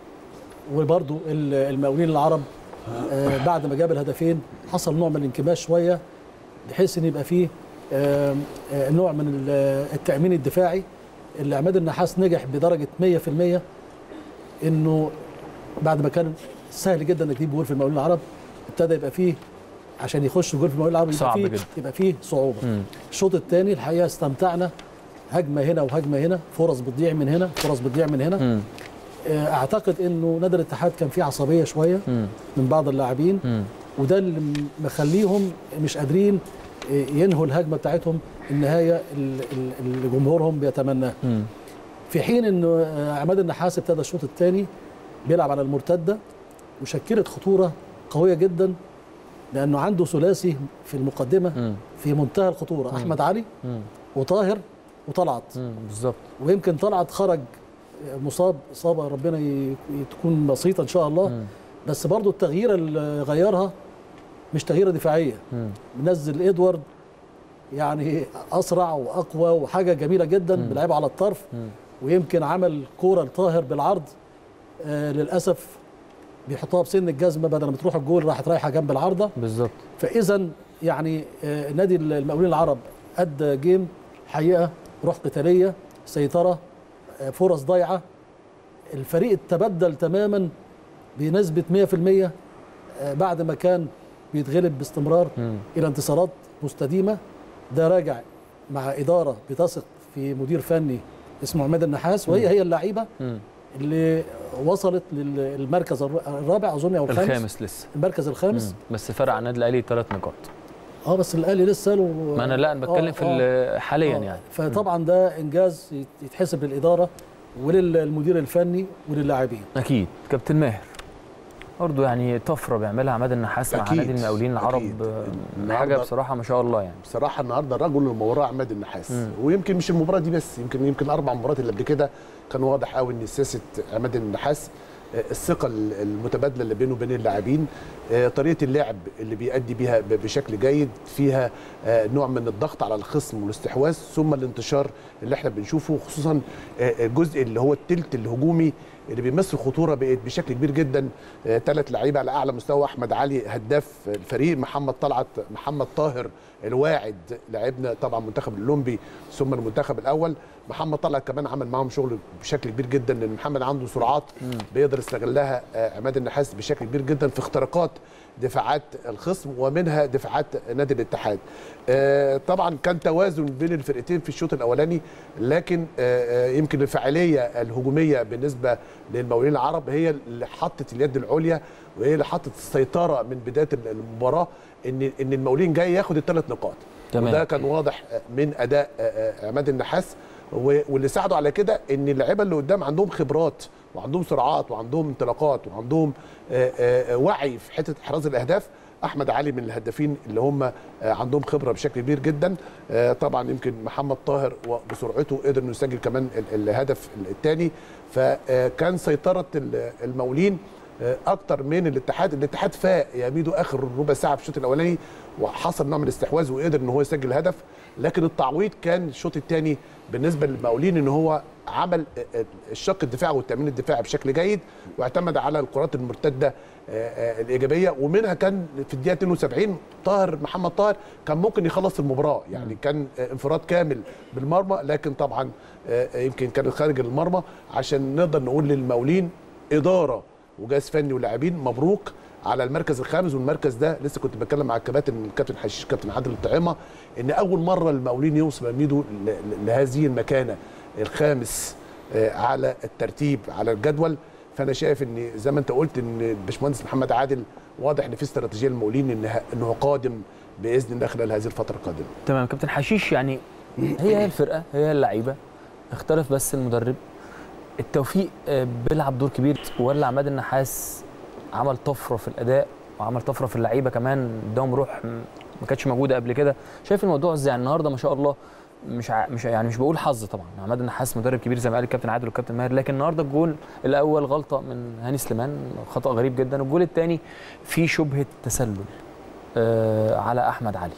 وبرده المقاولين العرب آه، بعد ما جاب الهدفين حصل نوع من الانكماش شويه بحيث ان يبقى فيه آه، آه، نوع من ال- التامين الدفاعي اللي عماد النحاس نجح بدرجه 100% انه بعد ما كان سهل جدا انك تجيب جول في المقاولين العرب ابتدى يبقى فيه عشان يخش جول في المقاولين العرب يبقى صعب فيه جدا. يبقى فيه صعوبه مم. الشوط الثاني الحقيقه استمتعنا هجمه هنا وهجمه هنا فرص بتضيع من هنا فرص بتضيع من هنا مم. آه، اعتقد انه نادي الاتحاد كان فيه عصبيه شويه مم. من بعض اللاعبين مم. وده اللي م- مخليهم مش قادرين آه، ينهوا الهجمه بتاعتهم النهايه ال- ال- اللي جمهورهم بيتمناها مم. في حين انه آه، عماد النحاس ابتدى الشوط الثاني بيلعب على المرتده وشكلت خطوره قويه جدا لانه عنده ثلاثي في المقدمه مم. في منتهى الخطوره احمد علي مم. وطاهر وطلعت مم. بالظبط ويمكن طلعت خرج مصاب اصابه ربنا ي- تكون بسيطه ان شاء الله مم. بس برضو التغييره اللي غيرها مش تغييره دفاعيه مم. منزل ادوارد يعني اسرع واقوى وحاجه جميله جدا مم. بيلعبها على الطرف مم. ويمكن عمل كوره لطاهر بالعرض آه للاسف بيحطها بسن الجزمه بدل ما تروح الجول راحت رايحه جنب العارضه بالظبط فاذا يعني آه، نادي المقاولين العرب ادى جيم حقيقه روح قتاليه سيطره آه، فرص ضايعه الفريق تبدل تماما بنسبه 100% آه، بعد ما كان بيتغلب باستمرار مم. الى انتصارات مستديمه ده راجع مع اداره بتثق في مدير فني اسمه عماد النحاس وهي هي اللعيبه مم. اللي وصلت للمركز الرابع اظن او الخامس الخامس لسه المركز الخامس مم. بس فرق عن النادي الاهلي ثلاث نقاط اه بس الاهلي لسه له ما انا لا انا بتكلم آه، في آه. ال- حاليا آه، يعني فطبعا ده انجاز يت- يتحسب للاداره وللمدير الفني وللاعبين اكيد كابتن ماهر برضه يعني طفره بيعملها عماد النحاس مع أكيد، نادي المقاولين العرب أكيد. آه، حاجه النهاردة- بصراحه ما شاء الله يعني بصراحه النهارده رجل المباراه عماد النحاس مم. ويمكن مش المباراه دي بس يمكن يمكن اربع مباريات اللي قبل كده كان واضح قوي ان سياسه عماد النحاس آه، الثقه المتبادله اللي بينه وبين اللاعبين آه، طريقه اللعب اللي بيأدي بيها ب- بشكل جيد فيها آه، نوع من الضغط على الخصم والاستحواذ ثم الانتشار اللي احنا بنشوفه خصوصا آه، الجزء اللي هو التلت الهجومي اللي بيمثل خطوره بقت بشكل كبير جدا ثلاث لعيبه على اعلى مستوى احمد علي هداف الفريق محمد طلعت محمد طاهر الواعد لاعبنا طبعا منتخب الاولمبي ثم المنتخب الاول محمد طلعت كمان عمل معاهم شغل بشكل كبير جدا لان محمد عنده سرعات بيقدر يستغلها آه، عماد النحاس بشكل كبير جدا في اختراقات دفاعات الخصم ومنها دفاعات نادي الاتحاد آه، طبعا كان توازن بين الفرقتين في الشوط الاولاني لكن آه، آه، يمكن الفعاليه الهجوميه بالنسبه للمقاولين العرب هي اللي حطت اليد العليا وهي اللي حطت السيطره من بدايه المباراه ان ان المقاولين جاي ياخد الثلاث نقاط تمام. وده كان واضح من اداء آه، آه، عماد النحاس و- واللي ساعدوا على كده ان اللعيبه اللي قدام عندهم خبرات وعندهم سرعات وعندهم انطلاقات وعندهم آه، آه، وعي في حته احراز الاهداف احمد علي من الهدافين اللي هم آه، عندهم خبره بشكل كبير جدا آه، طبعا يمكن محمد طاهر وبسرعته قدر انه يسجل كمان ال- الهدف الثاني فكان سيطره ال- المقاولين آه، اكتر من الاتحاد الاتحاد فاق يا ميدو اخر ربع ساعه في الشوط الاولاني وحصل نوع من الاستحواذ وقدر ان هو يسجل هدف لكن التعويض كان الشوط الثاني بالنسبه للمقاولين ان هو عمل آه، آه، الشق الدفاعي والتامين الدفاعي بشكل جيد واعتمد على الكرات المرتده آه، آه، الايجابيه ومنها كان في الدقيقه 72 طاهر محمد طاهر كان ممكن يخلص المباراه يعني كان آه، انفراد كامل بالمرمى لكن طبعا آه، آه، يمكن كان خارج المرمى عشان نقدر نقول للمقاولين اداره وجهاز فني ولاعبين مبروك على المركز الخامس والمركز ده لسه كنت بتكلم مع الكباتن الكابتن حشيش كابتن عادل الطعيمه ان اول مره المقاولين يوصل ميدو ل- ل- لهذه المكانه الخامس آه، على الترتيب على الجدول فانا شايف ان زي ما انت قلت ان الباشمهندس محمد عادل واضح ان في استراتيجيه للمقاولين انها انه قادم باذن الله خلال هذه الفتره القادمه تمام كابتن حشيش يعني هي هي الفرقه هي هي اللعيبه اختلف بس المدرب التوفيق آه، بيلعب دور كبير ولا عماد النحاس عمل طفره في الاداء وعمل طفره في اللعيبه كمان اداهم روح م- ما كانتش موجوده قبل كده شايف الموضوع ازاي يعني النهارده ما شاء الله مش ع... مش يعني مش بقول حظ طبعا عماد النحاس مدرب كبير زي ما قال الكابتن عادل والكابتن ماهر لكن النهارده الجول الاول غلطه من هاني سليمان خطا غريب جدا والجول الثاني فيه شبهه تسلل آه على احمد علي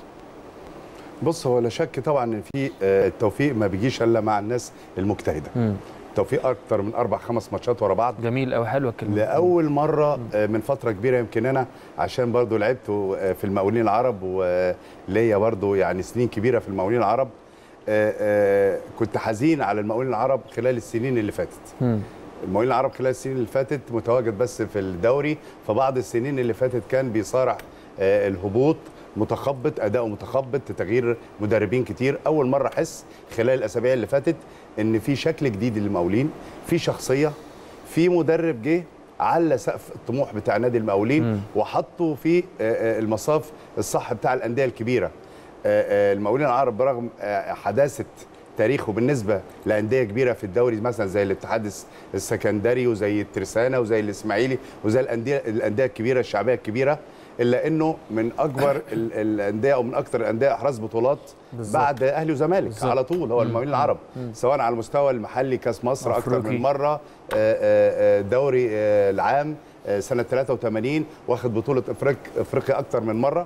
بص هو لا شك طبعا ان في آه، التوفيق ما بيجيش الا مع الناس المجتهده مم. توفيق اكتر من اربع خمس ماتشات ورا بعض جميل قوي حلوه الكلمه لاول مره آه، من فتره كبيره يمكن انا عشان برضو لعبت آه، في المقاولين العرب وليا برضو يعني سنين كبيره في المقاولين العرب آه، آه، كنت حزين على المقاولين العرب خلال السنين اللي فاتت مم. المقاولين العرب خلال السنين اللي فاتت متواجد بس في الدوري فبعض السنين اللي فاتت كان بيصارع آه، الهبوط متخبط اداؤه متخبط تغيير مدربين كتير اول مره احس خلال الاسابيع اللي فاتت ان في شكل جديد للمقاولين في شخصيه في مدرب جه على سقف الطموح بتاع نادي المقاولين مم. وحطه في آه، آه، المصاف الصح بتاع الانديه الكبيره آه، آه، المقاولين العرب برغم آه، حداثه تاريخه بالنسبه لانديه كبيره في الدوري مثلا زي الاتحاد الس- السكندري وزي الترسانه وزي الاسماعيلي وزي الانديه الانديه الكبيره الشعبيه الكبيره الا انه من اكبر ال- الانديه او من اكثر الانديه احراز بطولات بالظبط. بعد اهلي وزمالك بالظبط. على طول هو المقاولين العرب سواء على المستوى المحلي كاس مصر اكثر أفريقي. من مره آه، آه، آه، دوري آه، العام آه، سنه 83 واخد بطوله افريقيا افريقيا اكثر من مره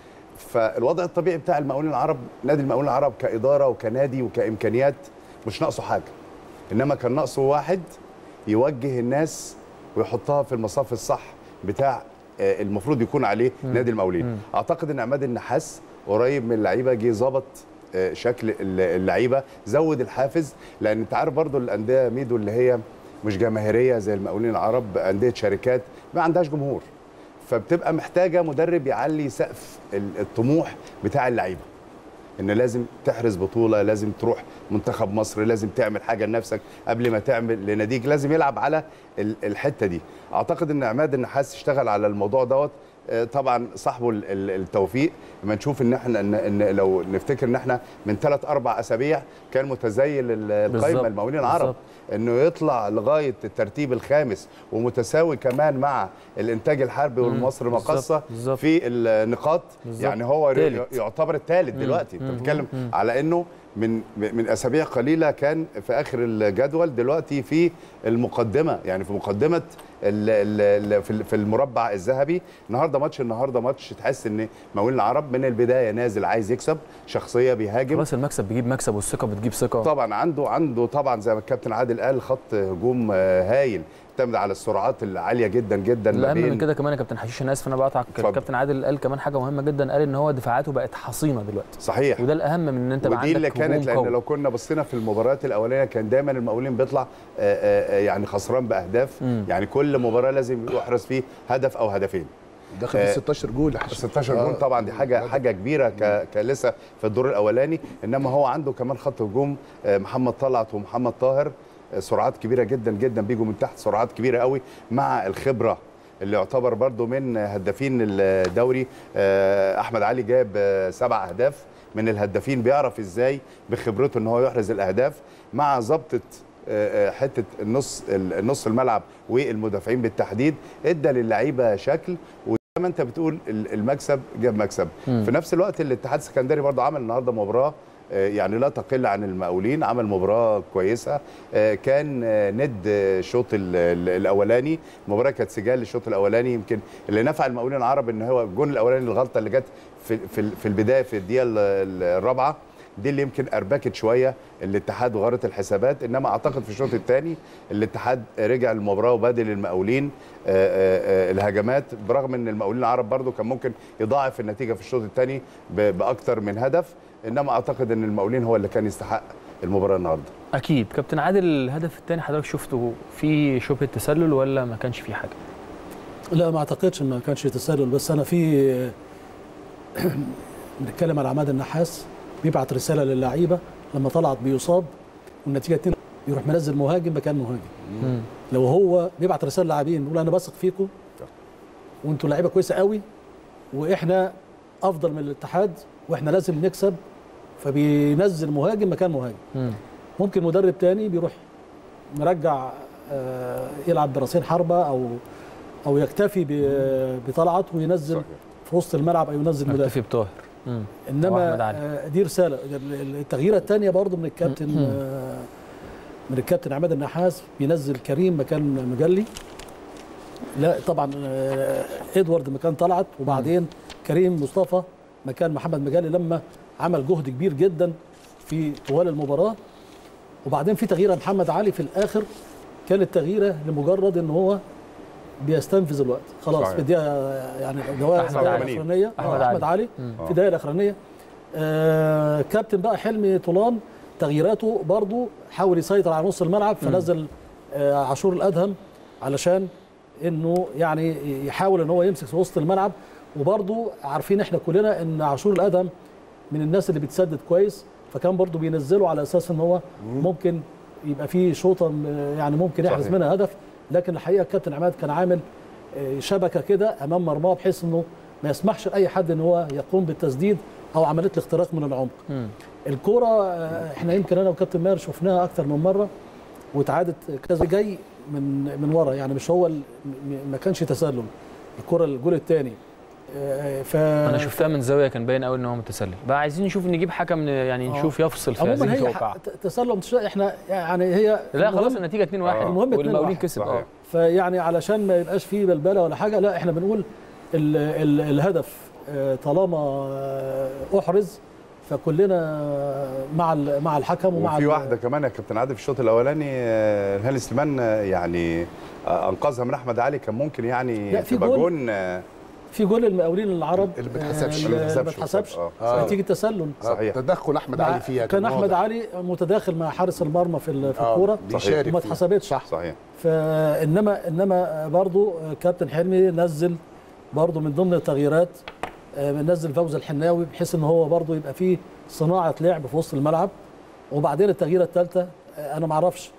فالوضع الطبيعي بتاع المقاولين العرب نادي المقاولين العرب كاداره وكنادي وكامكانيات مش ناقصه حاجه انما كان ناقصه واحد يوجه الناس ويحطها في المصاف الصح بتاع آه، المفروض يكون عليه نادي المقاولين اعتقد ان عماد النحاس قريب من اللعيبه جه ظبط آه، شكل الل- اللعيبه زود الحافز لان انت عارف برضو الانديه ميدو اللي هي مش جماهيريه زي المقاولين العرب انديه شركات ما عندهاش جمهور فبتبقى محتاجه مدرب يعلي سقف ال- الطموح بتاع اللعيبه ان لازم تحرز بطوله لازم تروح منتخب مصر لازم تعمل حاجه لنفسك قبل ما تعمل لناديك لازم يلعب على ال- الحته دي اعتقد ان عماد النحاس اشتغل على الموضوع دوت آه، طبعا صاحبه ال- ال- التوفيق لما نشوف ان احنا ان, إن لو نفتكر ان احنا من ثلاث اربع اسابيع كان متزيل ال- القايمه بالظبط، المقاولين العرب بالظبط. انه يطلع لغايه الترتيب الخامس ومتساوي كمان مع الانتاج الحربي والمصري بالظبط، مقصه بالظبط. في النقاط بالظبط. يعني هو تالت. يعتبر الثالث دلوقتي انت بتتكلم على انه من من اسابيع قليله كان في اخر الجدول دلوقتي في المقدمه يعني في مقدمه ال- ال- ال- في ال- في المربع الذهبي النهارده ماتش النهارده ماتش تحس ان مقاولين العرب من البدايه نازل عايز يكسب شخصيه بيهاجم خلاص المكسب بيجيب مكسب والثقه بتجيب ثقه طبعا عنده عنده طبعا زي ما الكابتن عادل قال خط هجوم آه، هايل يعتمد على السرعات العاليه جدا جدا ما الاهم من بين كده كمان يا كابتن حشيش انا اسف انا بقطعك اتفضل. الكابتن عادل قال كمان حاجه مهمه جدا قال ان هو دفاعاته بقت حصينه دلوقتي صحيح وده الاهم من ان انت بقى ودي عندك اللي كانت هجوم لان قوي. لو كنا بصينا في المباريات الاولانيه كان دايما المقاولين بيطلع آه، آه، آه، يعني خسران باهداف مم. يعني كل مباراه لازم يحرز فيه هدف او هدفين دخل آه، في 16 جول يا حشيش. 16 جون آه. طبعا دي حاجه حاجه كبيره ك- كلسه في الدور الاولاني انما هو عنده كمان خط هجوم آه، محمد طلعت ومحمد طاهر آه، سرعات كبيره جدا جدا بيجوا من تحت سرعات كبيره قوي مع الخبره اللي يعتبر برضو من هدافين الدوري آه، احمد علي جاب آه، سبع اهداف من الهدافين بيعرف ازاي بخبرته ان هو يحرز الاهداف مع ضبطه آه، آه، حته النص النص الملعب والمدافعين بالتحديد ادى للعيبه شكل وزي ما انت بتقول ال- المكسب جاب مكسب مم. في نفس الوقت الاتحاد السكندري برضه عمل النهارده مباراه آه، يعني لا تقل عن المقاولين عمل مباراه كويسه آه، كان آه، ند آه، الشوط ال- ال- الاولاني المباراه كانت سجال للشوط الاولاني يمكن اللي نفع المقاولين العرب ان هو الجون الاولاني الغلطه اللي جت في في ال- في البدايه في الدقيقه ال- ال- الرابعه دي اللي يمكن اربكت شويه الاتحاد وغيرت الحسابات انما اعتقد في الشوط الثاني الاتحاد رجع المباراه وبادل المقاولين آه، آه، آه، الهجمات برغم ان المقاولين العرب برضو كان ممكن يضاعف النتيجه في الشوط الثاني باكثر من هدف انما اعتقد ان المقاولين هو اللي كان يستحق المباراه النهارده اكيد كابتن عادل الهدف الثاني حضرتك شفته في شبهه تسلل ولا ما كانش فيه حاجه لا ما اعتقدش ان ما كانش تسلل بس انا في بنتكلم على عماد النحاس بيبعت رساله للعيبه لما طلعت بيصاب والنتيجه 2 يروح منزل مهاجم مكان مهاجم مم. لو هو بيبعت رساله للاعبين بيقول انا بثق فيكم وانتوا لعيبه كويسه قوي واحنا افضل من الاتحاد واحنا لازم نكسب فبينزل مهاجم مكان مهاجم مم. ممكن مدرب تاني بيروح مرجع آه، يلعب براسين حربه او او يكتفي ب- بطلعت وينزل صحيح. في وسط الملعب او ينزل مدافع اكتفي بطاهر مم. انما وأحمد علي. آه، دي رساله التغييره الثانيه برضو من الكابتن مم. آه، من الكابتن عماد النحاس بينزل كريم مكان مجلي لا طبعا آه، ادوارد مكان طلعت وبعدين كريم مصطفى مكان محمد مجلي لما عمل جهد كبير جدا في طوال المباراه وبعدين في تغييره محمد علي في الاخر كانت تغييره لمجرد ان هو بيستنفذ الوقت خلاص صحيح. في الدقيقه يعني الدقائق أحمد الدقائق علي. الاخرانيه أحمد آه، احمد علي. علي مم. في الدقائق الاخرانيه آه كابتن بقى حلمي طولان تغييراته برضو حاول يسيطر على نص الملعب فنزل آه عاشور الادهم علشان انه يعني يحاول ان هو يمسك في وسط الملعب وبرضو عارفين احنا كلنا ان عاشور الادهم من الناس اللي بتسدد كويس فكان برضو بينزله على اساس ان هو ممكن يبقى فيه شوطه آه، يعني ممكن يحرز صحيح. منها هدف لكن الحقيقه الكابتن عماد كان عامل آه، شبكه كده امام مرماه بحيث انه ما يسمحش لاي حد ان هو يقوم بالتسديد او عمليه الاختراق من العمق مم. الكوره آه، احنا يمكن انا وكابتن ماهر شفناها اكتر من مره واتعادت كذا جاي من من ورا يعني مش هو ال- م- ما كانش تسلل الكره الجول الثاني ف انا شفتها من زاويه كان باين قوي ان هو متسلل بقى عايزين نشوف نجيب حكم يعني آه. نشوف يفصل في عموما هذه هي التوقعات ح- ت- تسلل مش احنا يعني هي لا خلاص المهم- النتيجه 2 1 المهم 2-1. والمقاولين كسب اه صحيح. فيعني علشان ما يبقاش فيه بلبله ولا حاجه لا احنا بنقول ال ال الهدف آه، طالما آه، احرز فكلنا مع ال- مع الحكم ومع وفي ال- واحده كمان يا كابتن عادل في الشوط الاولاني آه، هاني سليمان آه، يعني آه، انقذها من احمد علي كان ممكن يعني لا، في تبقى جول. جون آه، في جول المقاولين العرب اللي ما اتحسبش. آه، اللي ما اللي ما اتحسبش. اتحسبش آه، آه. نتيجه تسلل صحيح. تدخل احمد علي فيها كان احمد واضح. علي متداخل مع حارس المرمى في ال- في آه، الكوره بيشارك وما فيها. اتحسبتش صح صحيح فانما انما برضو كابتن حلمي نزل برضو من ضمن التغييرات آه، نزل فوز الحناوي بحيث ان هو برضو يبقى فيه صناعه لعب في وسط الملعب وبعدين التغييره الثالثه آه، انا ما اعرفش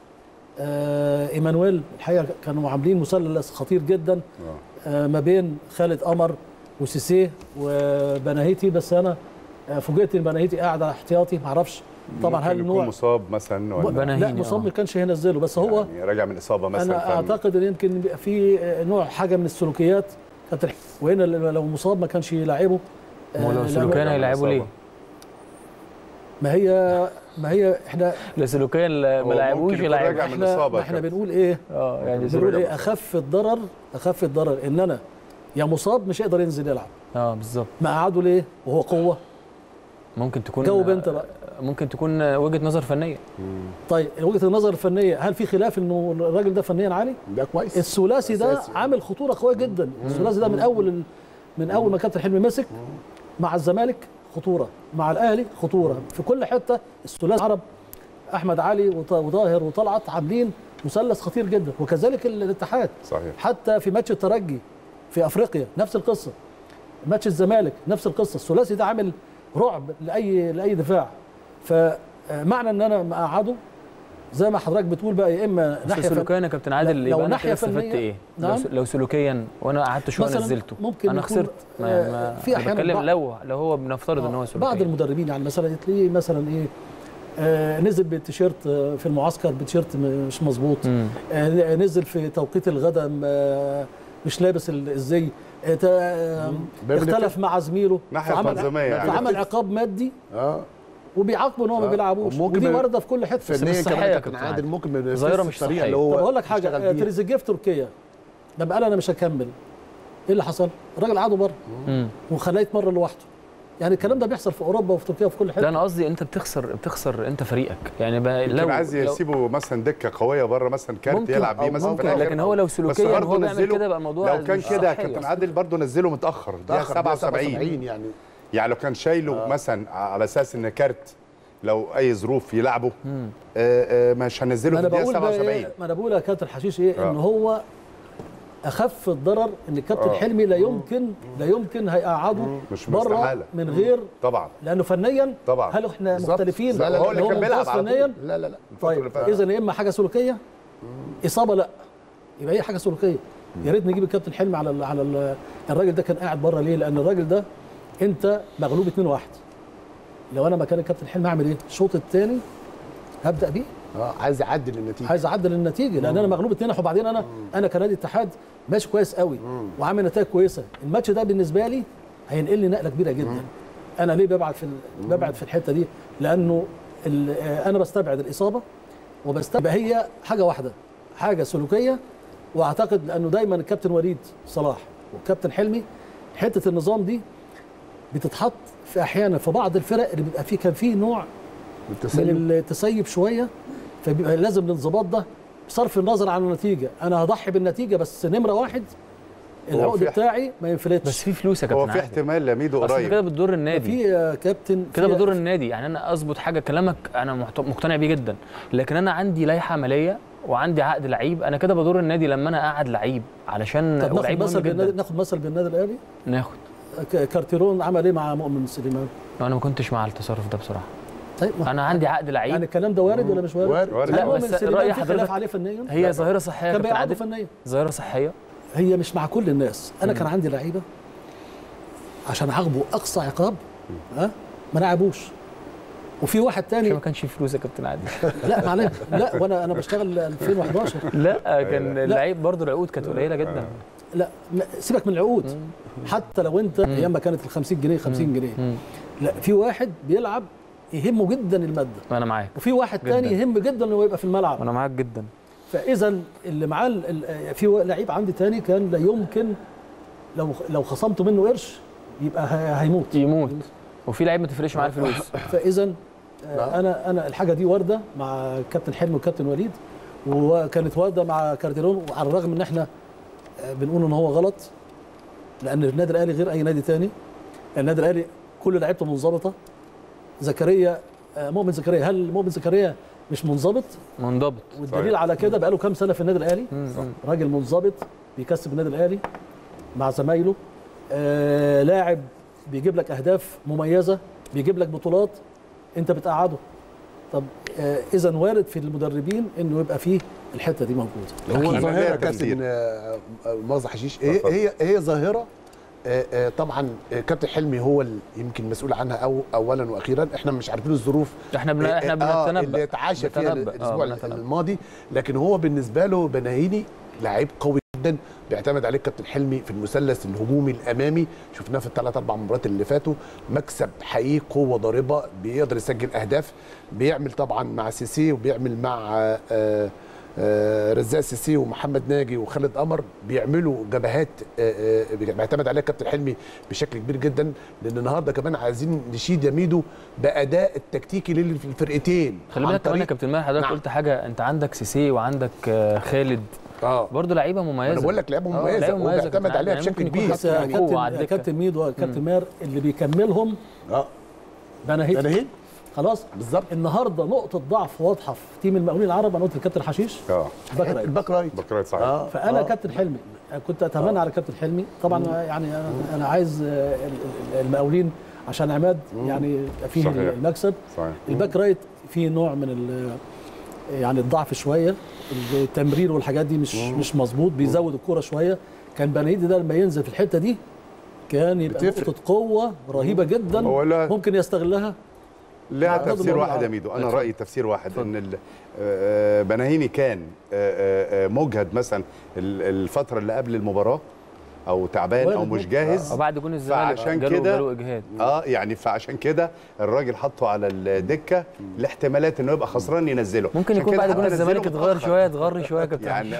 آه، ايمانويل الحقيقه كانوا عاملين مثلث خطير جدا آه، ما بين خالد قمر وسيسيه وبناهيتي بس انا آه، فوجئت ان بناهيتي قاعد على احتياطي ما اعرفش طبعا ممكن هل يكون نوع مصاب مثلا ولا بناهيني، لا آه. مصاب ما كانش هينزله بس هو يعني راجع من اصابه مثلا انا فاهم؟ اعتقد ان يمكن يبقى في نوع حاجه من السلوكيات كانت الح- وهنا لو مصاب ما كانش يلعبه هو لو آه، سلوكان لو هيلعبوا ليه؟ إصابة. ما هي ما هي احنا لسلوكيا هو ما لعبوش ممكن يكون يلعبوا راجع من احنا إصابة ما احنا كمان. بنقول ايه اه يعني بنقول سلوكيا ايه اخف الضرر اخف الضرر ان انا يا مصاب مش هيقدر ينزل يلعب اه بالظبط ما قعدوا ليه وهو قوه ممكن تكون جاوب انت بقى ممكن تكون وجهه نظر فنيه طيب وجهه النظر الفنيه هل في خلاف انه الراجل ده فنيا عالي ده كويس الثلاثي ده أساسي. عامل خطوره قويه جدا الثلاثي ده من اول ال- من اول ما كابتن حلمي مسك مع الزمالك خطوره مع الاهلي خطوره في كل حته الثلاثي عرب احمد علي وط- وطاهر وطلعت عاملين مثلث خطير جدا وكذلك ال- الاتحاد صحيح حتى في ماتش الترجي في افريقيا نفس القصه ماتش الزمالك نفس القصه الثلاثي ده عامل رعب لاي لاي دفاع فمعنى ان انا مقعده زي ما حضرتك بتقول بقى يا اما بس ناحيه فن- سلوكيا يا كابتن عادل لو يبقى انا ناحية كده استفدت فنية- ايه؟ لو, نعم. س- لو سلوكيا وانا قعدت شويه مثلاً نزلته ممكن انا يكون، خسرت ما, آه، ما في أنا أحياناً بتكلم بعض- لو لو هو بنفترض ان هو سلوكيا بعض المدربين يعني مثلا تلاقيه مثلا ايه آه نزل بالتيشيرت آه، في المعسكر بتيشيرت م- مش مظبوط مم. آه نزل في توقيت الغداء آه مش لابس ال- الزي آه تا- آه، بيعمل اختلف مع زميله ناحية فعمل- تنظيمية يعني. فعمل عقاب مادي اه وبيعاقبه ان هو ما آه. بيلعبوش وممكن ودي ما- وارده في كل حته فنيا مش صحية كمان يا كابتن كابتن عادل عادل. ممكن ما ظاهرة ينفذش مش الطريقه صحية. اللي طب هو اقول لك حاجه اشتغل آه، بيها. تريزيجيه في تركيا لما قال انا مش هكمل ايه اللي حصل؟ الراجل قعده بره مم. وخلاه يتمرن لوحده يعني الكلام ده بيحصل في اوروبا وفي تركيا وفي كل حته لا انا قصدي انت بتخسر بتخسر انت فريقك يعني بقى لو لو عايز لو- يسيبوا مثلا دكه قويه بره مثلا كارت ممكن يلعب بيه أو مثلا في ممكن الآخر. لكن هو لو بس سلوكيا برضه هو بيعمل نزله كده بقى الموضوع لو كان مش كده صحي كابتن أصلاً. عادل برضه نزله متاخر ده تأخر ده 77 77 يعني يعني لو كان شايله مثلا على اساس ان كارت لو اي ظروف يلعبه مم. آه، آه، مش هنزله ما في انا الدقيقه بقول بقى 77 إيه ما انا بقول يا كابتن حشيش ايه آه. ان هو اخف الضرر ان الكابتن آه. حلمي لا يمكن لا يمكن هيقعده مش بره مستحالة. من غير طبعا لانه فنيا طبعا. هل احنا بالظبط. مختلفين لا، لا، لا، هو اللي هو كان بيلعب ممتاز على طول. فنيا لا لا لا الفترة اللي طيب فاتت. اذا يا اما حاجه سلوكيه اصابه لا يبقى هي حاجه سلوكيه يا ريت نجيب الكابتن حلمي على ال على ال الراجل ده كان قاعد بره ليه؟ لان الراجل ده انت مغلوب 2-1 لو انا مكان الكابتن حلمي هعمل ايه؟ الشوط الثاني هبدا بيه اه عايز يعدل النتيجه عايز اعدل النتيجه لان انا مغلوب 2 وبعدين انا انا كنادي اتحاد ماشي كويس قوي وعامل نتائج كويسه الماتش ده بالنسبه لي هينقل لي نقله كبيره جدا انا ليه ببعد في ال- ببعد في الحته دي لانه ال- آه، انا بستبعد الاصابه وبستبعد هي حاجه واحده حاجه سلوكيه واعتقد لانه دايما الكابتن وليد صلاح والكابتن حلمي حته النظام دي بتتحط في احيانا في بعض الفرق اللي بيبقى فيه كان فيه نوع من التسلل التسيب شويه فبيبقى لازم الانضباط ده بصرف النظر عن النتيجه انا هضحي بالنتيجه بس نمره واحد العقد في- بتاعي ما ينفلتش بس في فلوس يا هو كابتن في عادل. احتمال لميدو اصل كده قريب بتضر النادي في يا كابتن كده في- بضر النادي يعني انا اظبط حاجه كلامك انا محت- مقتنع بيه جدا لكن انا عندي لائحه عمليه وعندي عقد لعيب انا كده بضر النادي لما انا قاعد لعيب علشان طب ناخد ولعيب مثل مهم بالنادي جدا ناخد مثل بالنادي الاهلي ناخد ك- كارتيرون عمل ايه مع مؤمن سليمان انا ما كنتش مع التصرف ده بصراحه طيب ما- انا عندي عقد لعيب يعني الكلام ده وارد ولا مش وارد؟ وارد. وارد. لا لا، مؤمن بس سليمان رأي في خلاف حضرتك- عليه فنيا هي ظاهره صحيه يا كان كابتن بيقعدوا عادل فنيا ظاهره صحيه هي مش مع كل الناس انا كان عندي لعيبه عشان اعاقبه اقصى عقاب ها ما نعبوش وفي واحد مش تاني ما كانش فيه فلوس يا كابتن عادل لا معلش لا وانا انا بشتغل 2011 لا كان اللعيب برضه العقود كانت قليله جدا لا ما- سيبك من العقود حتى لو انت ايام ما كانت ال 50 جنيه 50 جنيه مم. لا في واحد بيلعب يهمه جدا الماده انا معاك وفي واحد جداً. تاني يهم جدا انه يبقى في الملعب انا معاك جدا فاذا اللي معاه ال- ال- في لعيب عندي تاني كان لا يمكن لو لو خصمت منه قرش يبقى ه- هيموت يموت وفي لعيب ما تفرقش معاه الفلوس فاذا آه، انا انا الحاجه دي وارده مع كابتن حلمي وكابتن وليد وكانت وارده مع كارديرون وعلى الرغم ان احنا آه، بنقول ان هو غلط لان النادي الاهلي غير اي نادي تاني النادي الاهلي كل لعيبته منضبطه زكريا آه، مؤمن زكريا هل مؤمن زكريا مش منضبط منضبط والدليل على كده بقاله كام سنه في النادي الاهلي مم. راجل منضبط بيكسب النادي الاهلي مع زمايله آه لاعب بيجيب لك اهداف مميزه بيجيب لك بطولات انت بتقعده طب آه اذا وارد في المدربين انه يبقى فيه الحته دي موجوده هو أكيد. ظاهره ليها كابتن تأثير. آه، آه، مؤاخذه حشيش هي اتفضل. هي هي ظاهره آه، آه، طبعا آه، كابتن حلمي هو اللي يمكن مسؤول عنها أو اولا واخيرا احنا مش عارفين الظروف احنا بن... احنا آه، بنتنبأ اللي اتعاشى فيها بنتنبأ. آه، الاسبوع بنتنبأ. الماضي لكن هو بالنسبه له بناهيني لعيب قوي جدا بيعتمد عليه الكابتن حلمي في المثلث الهجومي الامامي شفناه في الثلاث اربع مباريات اللي فاتوا مكسب حقيقي قوه ضاربه بيقدر يسجل اهداف بيعمل طبعا مع سيسي وبيعمل مع آه آه رزاق سيسي ومحمد ناجي وخالد قمر بيعملوا جبهات آه آه بيعتمد عليها الكابتن حلمي بشكل كبير جدا لان النهارده كمان عايزين نشيد يا ميدو باداء التكتيكي للفرقتين خلي عن بالك كمان يا طريق- كابتن ماهر حضرتك نعم. قلت حاجه انت عندك سيسي وعندك آه، خالد اه برضه لعيبه مميزه انا بقول لك لعيبه آه، مميزه لعيبة مميزة وبيعتمد كابتن عليها عادل. بشكل ممكن يكون كبير بس يا يعني قوة على كابتن الدكة. كابتن ميدو وكابتن ماهر اللي بيكملهم اه ده انا ده هيك هي خلاص بالظبط النهارده نقطه ضعف واضحه في تيم المقاولين العرب انا قلت الكابتن حشيش اه باك رايت الباك رايت بكره صحيح اه فانا آه. كابتن حلمي كنت اتمنى على كابتن حلمي طبعا يعني انا انا عايز آه، ال- ال- المقاولين عشان عماد يعني يبقى فيه صحيح. المكسب صحيح الباك رايت فيه نوع من ال- يعني الضعف شويه التمرير والحاجات دي مش مش مظبوط بيزود الكوره شويه كان بنيدي ده لما ينزل في الحته دي كان يبقى بتفرق. نقطه قوه رهيبه جدا هو لا- ممكن يستغلها لها برضه تفسير موضوع واحد يا عام. ميدو انا رايي تفسير واحد ان ال- آه، بناهيني كان آه، آه، مجهد مثلا ال- الفتره اللي قبل المباراه او تعبان وارد او مش ممكن. جاهز وبعد جون الزمالك فعشان جاله كده- جاله اجهاد اه يعني فعشان كده الراجل حطه على الدكه لاحتمالات انه يبقى خسران ينزله ممكن عشان يكون كده بعد جون حتى الزمالك نزله اتغير متأخر. شويه اتغر شويه يا كابتن يعني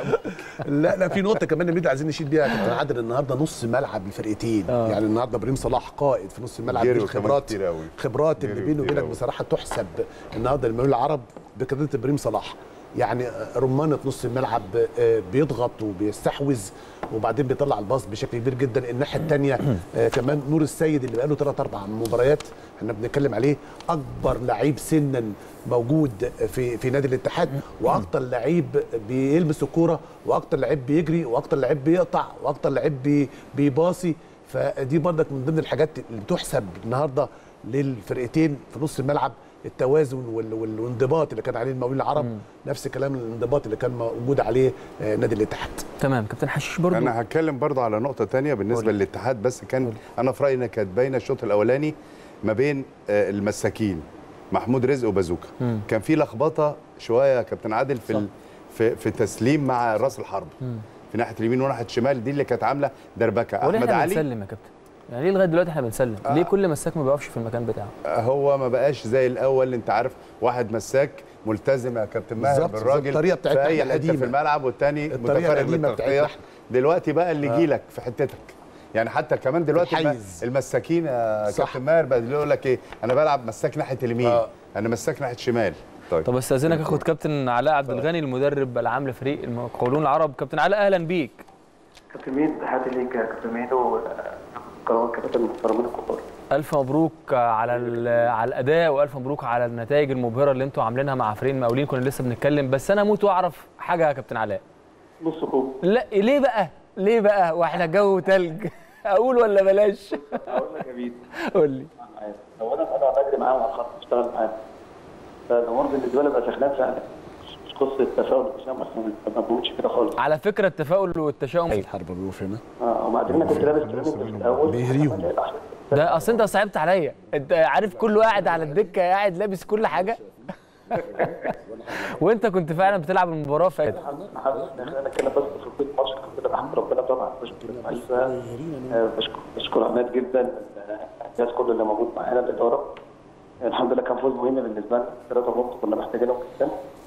لا لا في نقطه كمان اللي عايزين نشيد بيها يا كابتن عادل النهارده نص ملعب الفرقتين آه. يعني النهارده ابراهيم صلاح قائد في نص الملعب جري دي وكمان الخبرات كتير قوي. خبرات اللي جري بينه كتير وبينك قوي. بصراحه تحسب النهارده المقاولين العرب بقياده ابراهيم صلاح يعني رمانه نص الملعب آه، بيضغط وبيستحوذ وبعدين بيطلع الباص بشكل كبير جدا الناحيه الثانيه كمان نور السيد اللي بقاله ثلاث اربع مباريات احنا بنتكلم عليه اكبر لعيب سنا موجود في في نادي الاتحاد واكتر لعيب بيلمس الكوره واكتر لعيب بيجري واكتر لعيب بيقطع واكتر لعيب بي- بيباصي فدي برضك من ضمن الحاجات اللي بتحسب النهارده للفرقتين في نص الملعب التوازن وال- وال- والانضباط اللي كان عليه المقاولين العرب نفس كلام الانضباط اللي كان موجود عليه آه، نادي الاتحاد تمام كابتن حشيش برضه انا هتكلم برضه على نقطه تانية بالنسبه للاتحاد بس كان انا في رايي انها كانت باينه الشوط الاولاني ما بين آه، المساكين محمود رزق وبازوكا مم. كان في لخبطه شويه يا كابتن عادل في ال- في في تسليم مع راس الحرب في ناحيه اليمين وناحيه الشمال دي اللي كانت عامله دربكه وليه احمد احنا علي بنسلم يا كابتن يعني ليه لغايه دلوقتي احنا بنسلم آه. ليه كل مساك ما بيقفش في المكان بتاعه هو ما بقاش زي الاول انت عارف واحد مساك ملتزم يا كابتن ماهر بالظبط، بالراجل الطريقة بتاعتنا في اي احنا حته في القديمة. الملعب والتاني الطريقة متفرغ القديمة للتغطيه بتاعتنا احنا. دلوقتي بقى اللي يجي لك في حتتك يعني حتى كمان دلوقتي الم- الحيز. المساكين يا صح. كابتن ماهر بقى يقول لك ايه انا بلعب مساك ناحيه اليمين آه. انا مساك ناحيه الشمال طيب طب استاذنك اخد كابتن علاء عبد الغني المدرب العام لفريق المقاولون العرب كابتن علاء اهلا بيك كابتن ميدو تحياتي ليك يا كابتن ميدو كروان كابتن المحترمين الكبار الف مبروك على ال- على الاداء والف مبروك على النتائج المبهره اللي انتوا عاملينها مع فريق المقاولين كنا لسه بنتكلم بس انا اموت واعرف حاجه يا كابتن علاء نص كوب لا ليه بقى ليه بقى واحنا جو تلج اقول ولا بلاش اقول لك يا ميدو قول لي اولا انا بجري معاهم على الخط بشتغل معاهم فالامور بالنسبه لي بقى سخنان فعلا مش قصه تفاؤل والتشاؤم احنا ما بنقولش كده خالص على فكره التفاؤل والتشاؤم الحرب بيقف هنا اه وبعدين انا كنت لابس ترنج في الاول بيهريهم. ده اصل انت صعبت عليا انت عارف كله قاعد على الدكه قاعد لابس كل حاجه وانت كنت فعلا بتلعب المباراه فاتت خلينا نتكلم بس في البيت الماتش الحمد لله بحمد ربنا طبعا بشكر اللعيبه آه، بشكر بشكر عماد جدا آه، الناس كله اللي موجود معانا الاداره الحمد لله كان فوز مهم بالنسبه لنا ثلاثه نقط كنا محتاجينهم جدا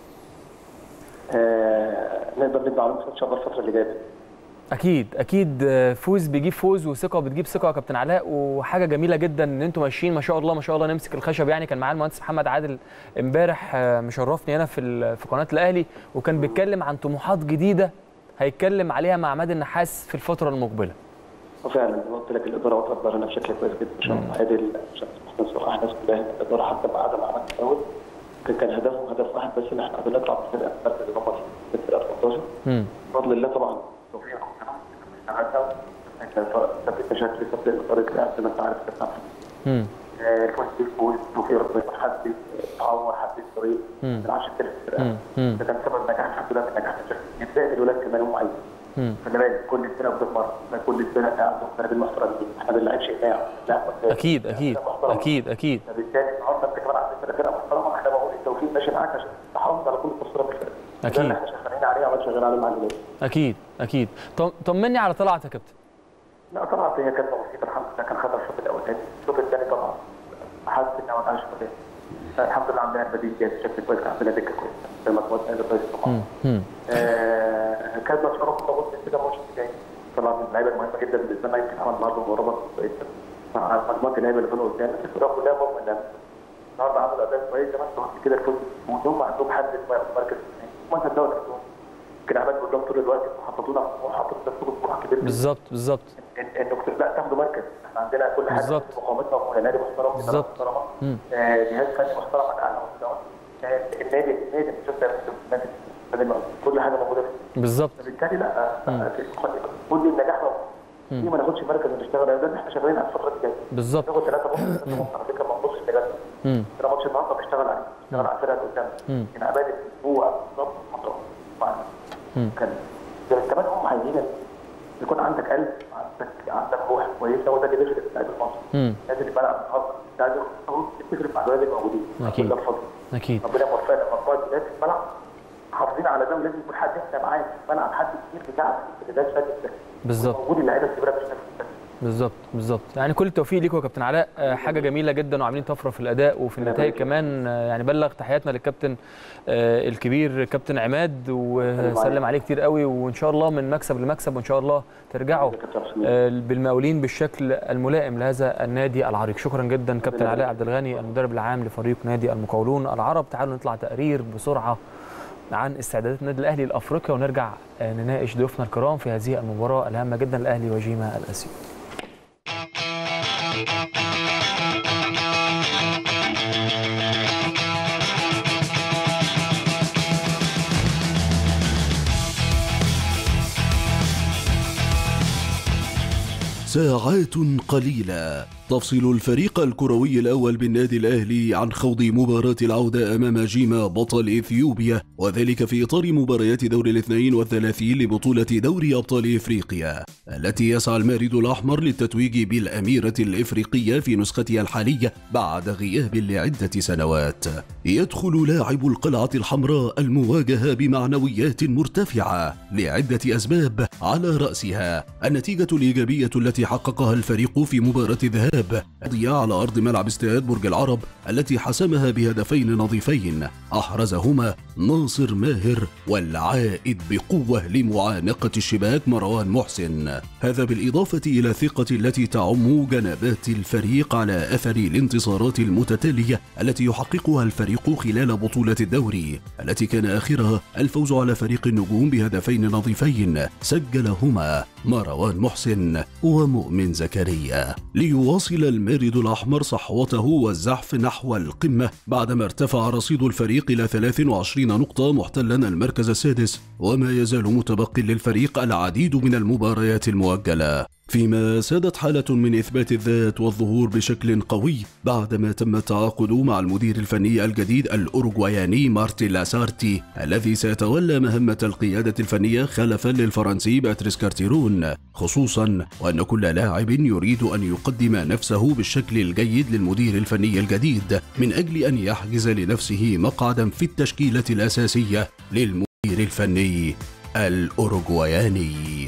آه، نقدر نبدا عليهم ان شاء الله الفتره اللي جايه اكيد اكيد آه، فوز بيجيب فوز وثقه بتجيب ثقه يا كابتن علاء وحاجه جميله جدا ان انتوا ماشيين ما شاء الله ما شاء الله نمسك الخشب يعني كان معايا المهندس محمد عادل امبارح آه، مشرفني هنا في ال- في قناه الاهلي وكان بيتكلم عن طموحات جديده هيتكلم عليها مع عماد النحاس في الفتره المقبله وفعلا زي ما قلت لك الاداره واقفه ظهرنا بشكل كويس جدا عشان عادل عشان محمد صلاح الناس كلها الاداره حتى مع عدم عمل الاول كان كان هدفهم هدف واحد بس ان احنا قبل نطلع من الفرقه المركز اللي هم فيه في الفرقه 18 امم بفضل الله طبعا توفيق ربنا ثبت مشاكل ثبت طريقه لعب زي ما انت عارف كابتن امم الفوز بالفوز توفيق ربنا حد يتعور حد الطريق مم. ما نلعبش كده في الفرقه مم. ده كان سبب نجاح الحمد لله في نجاح يبدا الولاد كمان هم عايزين مم. خلي بالك كل الفرق بتتمرن كل الفرق عندهم مدربين محترمين احنا ما بنلعبش ايقاع لا اكيد اكيد اكيد اكيد فبالتالي النهارده انت كمان عندك فرقه محترمه احنا بقول التوفيق ماشي معاك عشان تحافظ على كل التصويرات في الفرقه ده أكيد. اللي احنا شغالين عليه وعمال شغالين عليه مع الولاد اكيد اكيد طم- طمني على طلعت يا كابتن لا طبعا هي كانت بسيطه الحمد لله كان خدها الشوط الاولاني الشوط الثاني طبعا حاسس انها ما كانش كويس الحمد لله عندنا بديل جاهز بشكل كويس عندنا دكه كويسه زي ما تقول قال كويس طبعا مم. آه، كانت مشكله كنت ببص كده الماتش الجاي طبعا من اللعيبه المهمه جدا بالنسبه لنا يمكن عمل النهارده مباراه كويسه مع مجموعه اللعيبه اللي كانوا قدام الفرقه كلها مؤمنه النهارده عملوا اداء كويس زي ما انت قلت كده الفوز وهم عندهم حد ما ياخد مركز الثاني هم صدقوا نفسهم يمكن عماد قدام طول الوقت حطيتونا حطوا نفسكم في كبير جدا. بالظبط بالظبط إن- انه لا تاخدوا مركز احنا عندنا كل حاجه بالظبط. في مقاومتنا ونادي محترم إدارة بالظبط. محترمه مم. آه، جهاز فني محترم على اعلى مستوى آه، النادي النادي مش شفت النادي النادي كل حاجه موجوده فيه بالظبط فبالتالي لا آه، كل النجاح موجود ليه ما ناخدش مركز ونشتغل ده اللي احنا شغالين على الفتره الجايه بالظبط ناخد ثلاثه بونت ثلاثه بونت على فكره ما نبصش لجد مم. ده ماتش النهارده بنشتغل عليه بنشتغل على الفرقه اللي قدامنا مم. يعني عباده اسبوع بالظبط محترم معنا مم. كان ده كمان هم عايزين يكون عندك قلب عندك عندك روح كويسه وده اللي بيفرق في لعيبه مصر مم. لازم الملعب النهارده انت عايز تفرق مع الولاد الموجودين أكيد. ده بفضل اكيد ربنا يوفقنا مجموعه ولاد في الملعب محافظين على ده ولازم يكون حد انت معاك في الملعب حد كتير بتاعك في ده فاتت بالظبط موجود اللعيبه الكبيره بتشتغل بالظبط بالظبط يعني كل التوفيق ليكم يا كابتن علاء آه، حاجه جميله جدا وعاملين طفره في الاداء وفي النتائج كمان آه، يعني بلغ تحياتنا للكابتن آه، الكبير كابتن عماد وسلم عليه كتير قوي وان شاء الله من مكسب لمكسب وان شاء الله ترجعوا آه، بالمقاولين بالشكل الملائم لهذا النادي العريق شكرا جدا كابتن علاء عبد الغني المدرب العام لفريق نادي المقاولون العرب تعالوا نطلع تقرير بسرعه عن استعدادات النادي الاهلي لافريقيا ونرجع آه، نناقش ضيوفنا الكرام في هذه المباراه الهامه جدا الاهلي وجيما الاسيوي ساعات قليلة تفصل الفريق الكروي الأول بالنادي الأهلي عن خوض مباراة العودة أمام جيما بطل إثيوبيا وذلك في إطار مباريات دور الاثنين والثلاثين لبطولة دوري أبطال إفريقيا التي يسعى المارد الأحمر للتتويج بالأميرة الإفريقية في نسختها الحالية بعد غياب لعدة سنوات يدخل لاعب القلعة الحمراء المواجهة بمعنويات مرتفعة لعدة أسباب على رأسها النتيجة الإيجابية التي حققها الفريق في مباراة الذهاب قضية على أرض ملعب استاد برج العرب التي حسمها بهدفين نظيفين أحرزهما ناصر ماهر والعائد بقوة لمعانقة الشباك مروان محسن هذا بالإضافة إلى الثقة التي تعم جنبات الفريق على أثر الانتصارات المتتالية التي يحققها الفريق خلال بطولة الدوري التي كان آخرها الفوز على فريق النجوم بهدفين نظيفين سجلهما مروان محسن ومؤمن زكريا ليواصل المارد الأحمر صحوته والزحف نحو القمة بعدما ارتفع رصيد الفريق إلى 23 نقطة محتلا المركز السادس وما يزال متبقي للفريق العديد من المباريات المؤجلة فيما سادت حالة من إثبات الذات والظهور بشكل قوي بعدما تم التعاقد مع المدير الفني الجديد الأوروغواياني مارتي لاسارتي الذي سيتولى مهمة القيادة الفنية خلفا للفرنسي باتريس كارتيرون خصوصا وأن كل لاعب يريد أن يقدم نفسه بالشكل الجيد للمدير الفني الجديد من أجل أن يحجز لنفسه مقعدا في التشكيلة الأساسية للمدير الفني الأوروغواياني